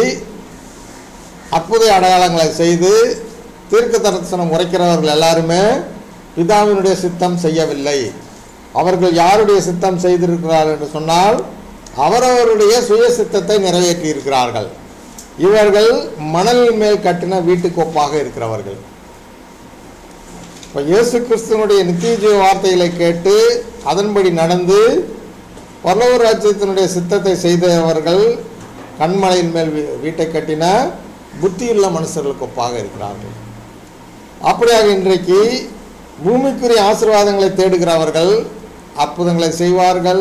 A: அற்புத அடையாளங்களை செய்து தீர்க்க தரிசனம் உரைக்கிறவர்கள் எல்லாருமே பிதாவினுடைய சித்தம் செய்யவில்லை அவர்கள் யாருடைய சித்தம் செய்திருக்கிறார்கள் என்று சொன்னால் அவரவருடைய சுய சித்தத்தை நிறைவேற்றி இருக்கிறார்கள் இவர்கள் மணல் மேல் கட்டின வீட்டுக்கு ஒப்பாக இருக்கிறவர்கள் இப்போ இயேசு கிறிஸ்துவனுடைய நித்திய ஜீவ வார்த்தைகளை கேட்டு அதன்படி நடந்து பரலோக ராஜ்யத்தினுடைய சித்தத்தை செய்தவர்கள் கண்மலையின் மேல் வீ- வீட்டை கட்டின புத்தியுள்ள மனுஷர்களுக்கு ஒப்பாக இருக்கிறார்கள் அப்படியாக இன்றைக்கு பூமிக்குரிய ஆசீர்வாதங்களை தேடுகிறவர்கள் அற்புதங்களை செய்வார்கள்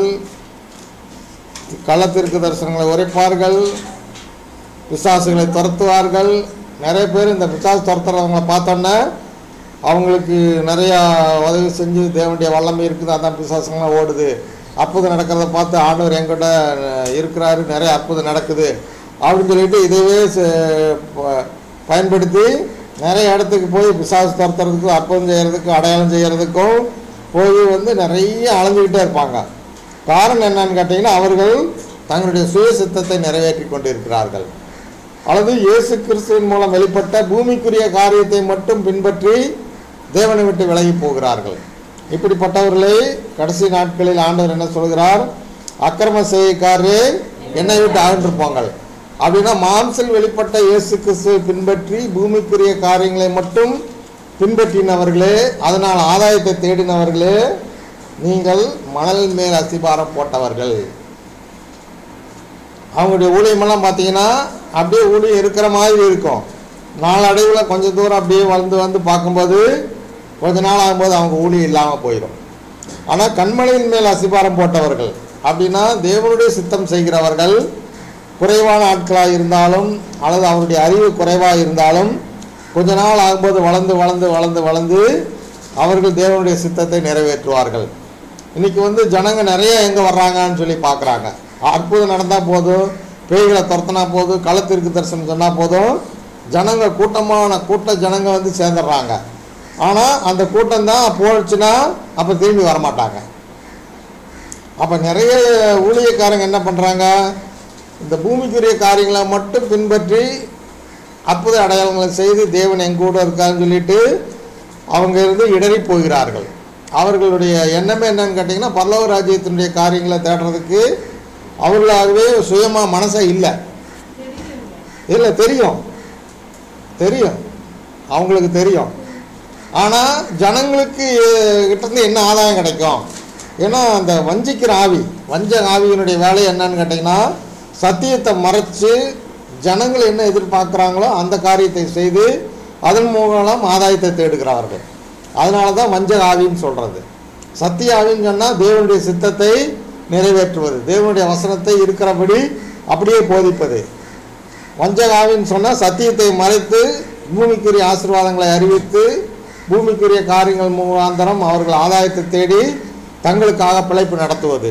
A: களத்திற்கு தரிசனங்களை உரைப்பார்கள் பிசாசுகளை துரத்துவார்கள் நிறைய பேர் இந்த பிசாசு துரத்துறவங்களை பார்த்தோன்னே அவங்களுக்கு நிறையா உதவி செஞ்சு தேவனுடைய வல்லமை இருக்குது அதான் பிசாசுங்களாம் ஓடுது அற்புதம் நடக்கிறத பார்த்து ஆண்டவர் என்கிட்ட அஹ், இருக்கிறாரு நிறைய அற்புதம் நடக்குது அப்படின்னு சொல்லிட்டு இதையே செ- ப- பயன்படுத்தி நிறைய இடத்துக்கு போய் பிசாசு துரத்துறதுக்கும் அற்புதம் செய்கிறதுக்கும் அடையாளம் செய்கிறதுக்கும் போய் வந்து நிறைய அலைஞ்சுக்கிட்டே இருப்பாங்க காரணம் என்னன்னு கேட்டிங்கன்னா அவர்கள் தங்களுடைய சுய சித்தத்தை நிறைவேற்றி கொண்டிருக்கிறார்கள் அல்லது இயேசு கிறிஸ்துவின் மூலம் வெளிப்பட்ட பூமிக்குரிய காரியத்தை மட்டும் பின்பற்றி தேவனை விட்டு விலகி போகிறார்கள் இப்படிப்பட்டவர்களை கடைசி நாட்களில் ஆண்டவர் என்ன சொல்கிறார் அக்கிரம செய்யக்காரரே என்னை விட்டு அகன்று போங்கள் அப்படின்னா மாம்சல் வெளிப்பட்ட இயேசு கிறிஸ்துவை பின்பற்றி பூமிக்குரிய காரியங்களை மட்டும் பின்பற்றினவர்களே அதனால் ஆதாயத்தை தேடினவர்களே நீங்கள் மணல் மேல் அசிபாரம் போட்டவர்கள் அவங்களுடைய ஊழியமெல்லாம் பார்த்தீங்கன்னா அப்படியே ஊழியம் இருக்கிற மாதிரி இருக்கும் நாளடைவில் கொஞ்சம் தூரம் அப்படியே வளர்ந்து வந்து பார்க்கும்போது கொஞ்ச நாள் ஆகும்போது அவங்க ஊழியம் இல்லாமல் போயிடும் ஆனால் கண்மலையின் மேல் அசிபாரம் போட்டவர்கள் அப்படின்னா தேவனுடைய சித்தம் செய்கிறவர்கள் குறைவான ஆட்களாக இருந்தாலும் அல்லது அவருடைய அறிவு குறைவாக இருந்தாலும் கொஞ்ச நாள் ஆகும்போது வளர்ந்து வளர்ந்து வளர்ந்து வளர்ந்து அவர்கள் தேவனுடைய சித்தத்தை நிறைவேற்றுவார்கள் இன்னைக்கு வந்து ஜனங்க நிறைய எங்கே வர்றாங்கன்னு சொல்லி பார்க்குறாங்க அற்புதம் நடந்தால் போதும் பேய்களை துரத்துனா போதும் களத்திற்கு தரிசனம் சொன்னால் போதும் ஜனங்க கூட்டமான கூட்ட ஜனங்க வந்து சேர்ந்துடுறாங்க ஆனால் அந்த கூட்டம் தான் போச்சுன்னா அப்போ திரும்பி வரமாட்டாங்க அப்போ நிறைய ஊழியக்காரங்க என்ன பண்ணுறாங்க இந்த பூமிக்குரிய காரியங்களை மட்டும் பின்பற்றி அற்புத அடையாளங்களை செய்து தேவன் எங்க கூட இருக்காருன்னு சொல்லிட்டு அவங்க இருந்து இடறி போகிறார்கள் அவர்களுடைய எண்ணமே என்னன்னு கேட்டிங்கன்னா பல்லவ ராஜ்யத்தினுடைய காரியங்களை தேடுறதுக்கு அவர்களாகவே சுயமாக மனசே இல்லை இல்லை தெரியும் தெரியும் அவங்களுக்கு தெரியும் ஆனால் ஜனங்களுக்கு கிட்டேருந்து என்ன ஆதாயம் கிடைக்கும் ஏன்னா அந்த வஞ்சிக்கிற ஆவி வஞ்ச ஆவியினுடைய வேலை என்னன்னு கேட்டிங்கன்னா சத்தியத்தை மறைச்சு ஜனங்கள் என்ன எதிர்பார்க்குறாங்களோ அந்த காரியத்தை செய்து அதன் மூலம் ஆதாயத்தை தேடுகிறார்கள் அதனால தான் வஞ்ச ஆவின்னு சொல்கிறது சத்திய ஆவின்னு சொன்னால் தேவனுடைய சித்தத்தை நிறைவேற்றுவது தேவனுடைய வசனத்தை இருக்கிறபடி அப்படியே போதிப்பது வஞ்சகாவின்னு சொன்னால் சத்தியத்தை மறைத்து பூமிக்குரிய ஆசீர்வாதங்களை அறிவித்து பூமிக்குரிய காரியங்கள் முகாந்தரம் அவர்கள் ஆதாயத்தை தேடி தங்களுக்காக பிழைப்பு நடத்துவது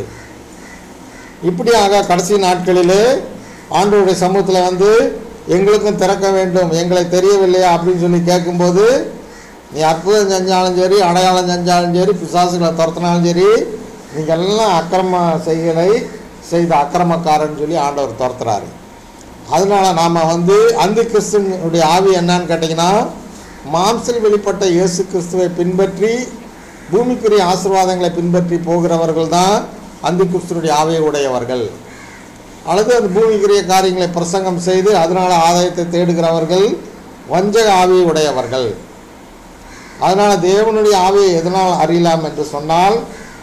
A: இப்படியாக கடைசி நாட்களிலே ஆண்டவருடைய சமூகத்தில் வந்து எங்களுக்கும் திறக்க வேண்டும் எங்களை தெரியவில்லையா அப்படின்னு சொல்லி கேட்கும்போது நீ அற்புதம் செஞ்சாலும் சரி அடையாளம் செஞ்சாலும் சரி பிசாசுகளை துரத்தினாலும் சரி நீங்கள் எல்லாம் அக்கிரம செய்களை செய்த அக்கிரமக்காரன்னு சொல்லி ஆண்டவர் துரத்துறாரு அதனால நாம் வந்து அந்த கிறிஸ்துவனுடைய ஆவி என்னன்னு கேட்டிங்கன்னா மாம்சல் வெளிப்பட்ட இயேசு கிறிஸ்துவை பின்பற்றி பூமிக்குரிய ஆசீர்வாதங்களை பின்பற்றி போகிறவர்கள் தான் அந்த கிறிஸ்துவனுடைய ஆவியை உடையவர்கள் அல்லது அந்த பூமிக்குரிய காரியங்களை பிரசங்கம் செய்து அதனால் ஆதாயத்தை தேடுகிறவர்கள் வஞ்சக ஆவியை உடையவர்கள் அதனால் தேவனுடைய ஆவியை எதனால் அறியலாம் என்று சொன்னால்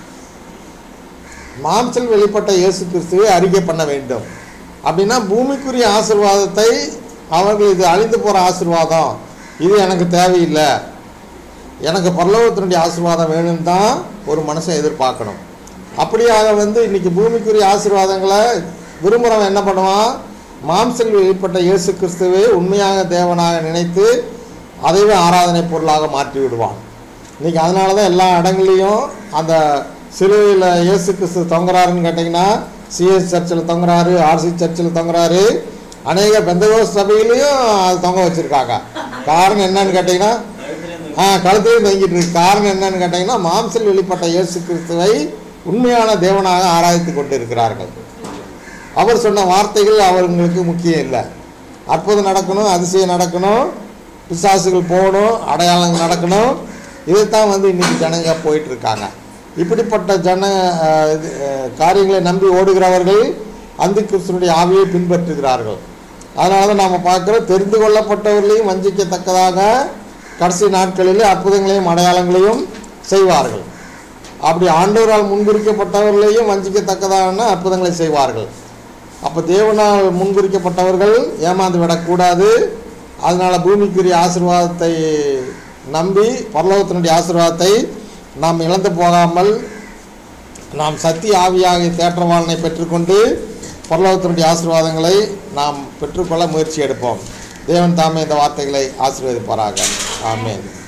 A: மாம்சல் வெளிப்பட்ட இயேசு கிறிஸ்துவை அறிக்கை பண்ண வேண்டும் அப்படின்னா பூமிக்குரிய ஆசீர்வாதத்தை அவர்கள் இது அழிந்து போகிற ஆசீர்வாதம் இது எனக்கு தேவையில்லை எனக்கு பரலோகத்தினுடைய ஆசீர்வாதம் வேணும்னு தான் ஒரு மனுஷன் எதிர்பார்க்கணும் அப்படியாக வந்து இன்னைக்கு பூமிக்குரிய ஆசீர்வாதங்களை விரும்புகிறவன் என்ன பண்ணுவான் மாம்சல் வெளிப்பட்ட இயேசு கிறிஸ்துவை உண்மையாக தேவனாக நினைத்து அதைவே ஆராதனை பொருளாக மாற்றி விடுவான் இன்னைக்கு அதனால தான் எல்லா இடங்கள்லையும் அந்த சிலுவையில் இயேசு கிறிஸ்து தொங்குறாருன்னு கேட்டிங்கன்னா சிஎஸ் சர்ச்சில் தொங்குறாரு ஆர்சி சர்ச்சில் தொங்குறாரு அநேக பெந்தகோஸ் சபையிலையும் அது தொங்க வச்சுருக்காங்க காரணம் என்னன்னு கேட்டிங்கன்னா
C: கழுத்திலே
A: ஆ கழுத்தையும் தொங்கிட்டு இருக்கு காரணம் என்னன்னு கேட்டிங்கன்னா மாம்சில் வெளிப்பட்ட இயேசு கிறிஸ்துவை உண்மையான தேவனாக ஆராய்த்து கொண்டு இருக்கிறார்கள் அவர் சொன்ன வார்த்தைகள் அவர்களுக்கு முக்கியம் இல்லை அற்புதம் நடக்கணும் அதிசயம் நடக்கணும் பிசாசுகள் போகணும் அடையாளங்கள் நடக்கணும் இதைத்தான் வந்து இன்னைக்கு ஜனங்க போயிட்டு இருக்காங்க இப்படிப்பட்ட ஜன அஹ், இது, அஹ், காரியங்களை நம்பி ஓடுகிறவர்கள் அந்த கிறிஸ்துனுடைய ஆவியை பின்பற்றுகிறார்கள் அதனால தான் நாம் பார்க்குறோம் தெரிந்து கொள்ளப்பட்டவர்களையும் வஞ்சிக்கத்தக்கதாக கடைசி நாட்களில் அற்புதங்களையும் அடையாளங்களையும் செய்வார்கள் அப்படி ஆண்டவரால் முன்குறிக்கப்பட்டவர்களையும் வஞ்சிக்கத்தக்கதான அற்புதங்களை செய்வார்கள் அப்போ தேவனால் முன்குறிக்கப்பட்டவர்கள் ஏமாந்து விடக்கூடாது அதனால் பூமிக்குரிய ஆசீர்வாதத்தை நம்பி பரலோகத்தினுடைய ஆசீர்வாதத்தை நாம் இழந்து போகாமல் நாம் சத்திய ஆவியாகிய தேற்றவாளனை பெற்றுக்கொண்டு பரலோகத்தினுடைய ஆசீர்வாதங்களை நாம் பெற்றுக்கொள்ள முயற்சி எடுப்போம் தேவன் தாமே இந்த வார்த்தைகளை ஆசீர்வதிப்பாராக ஆமென்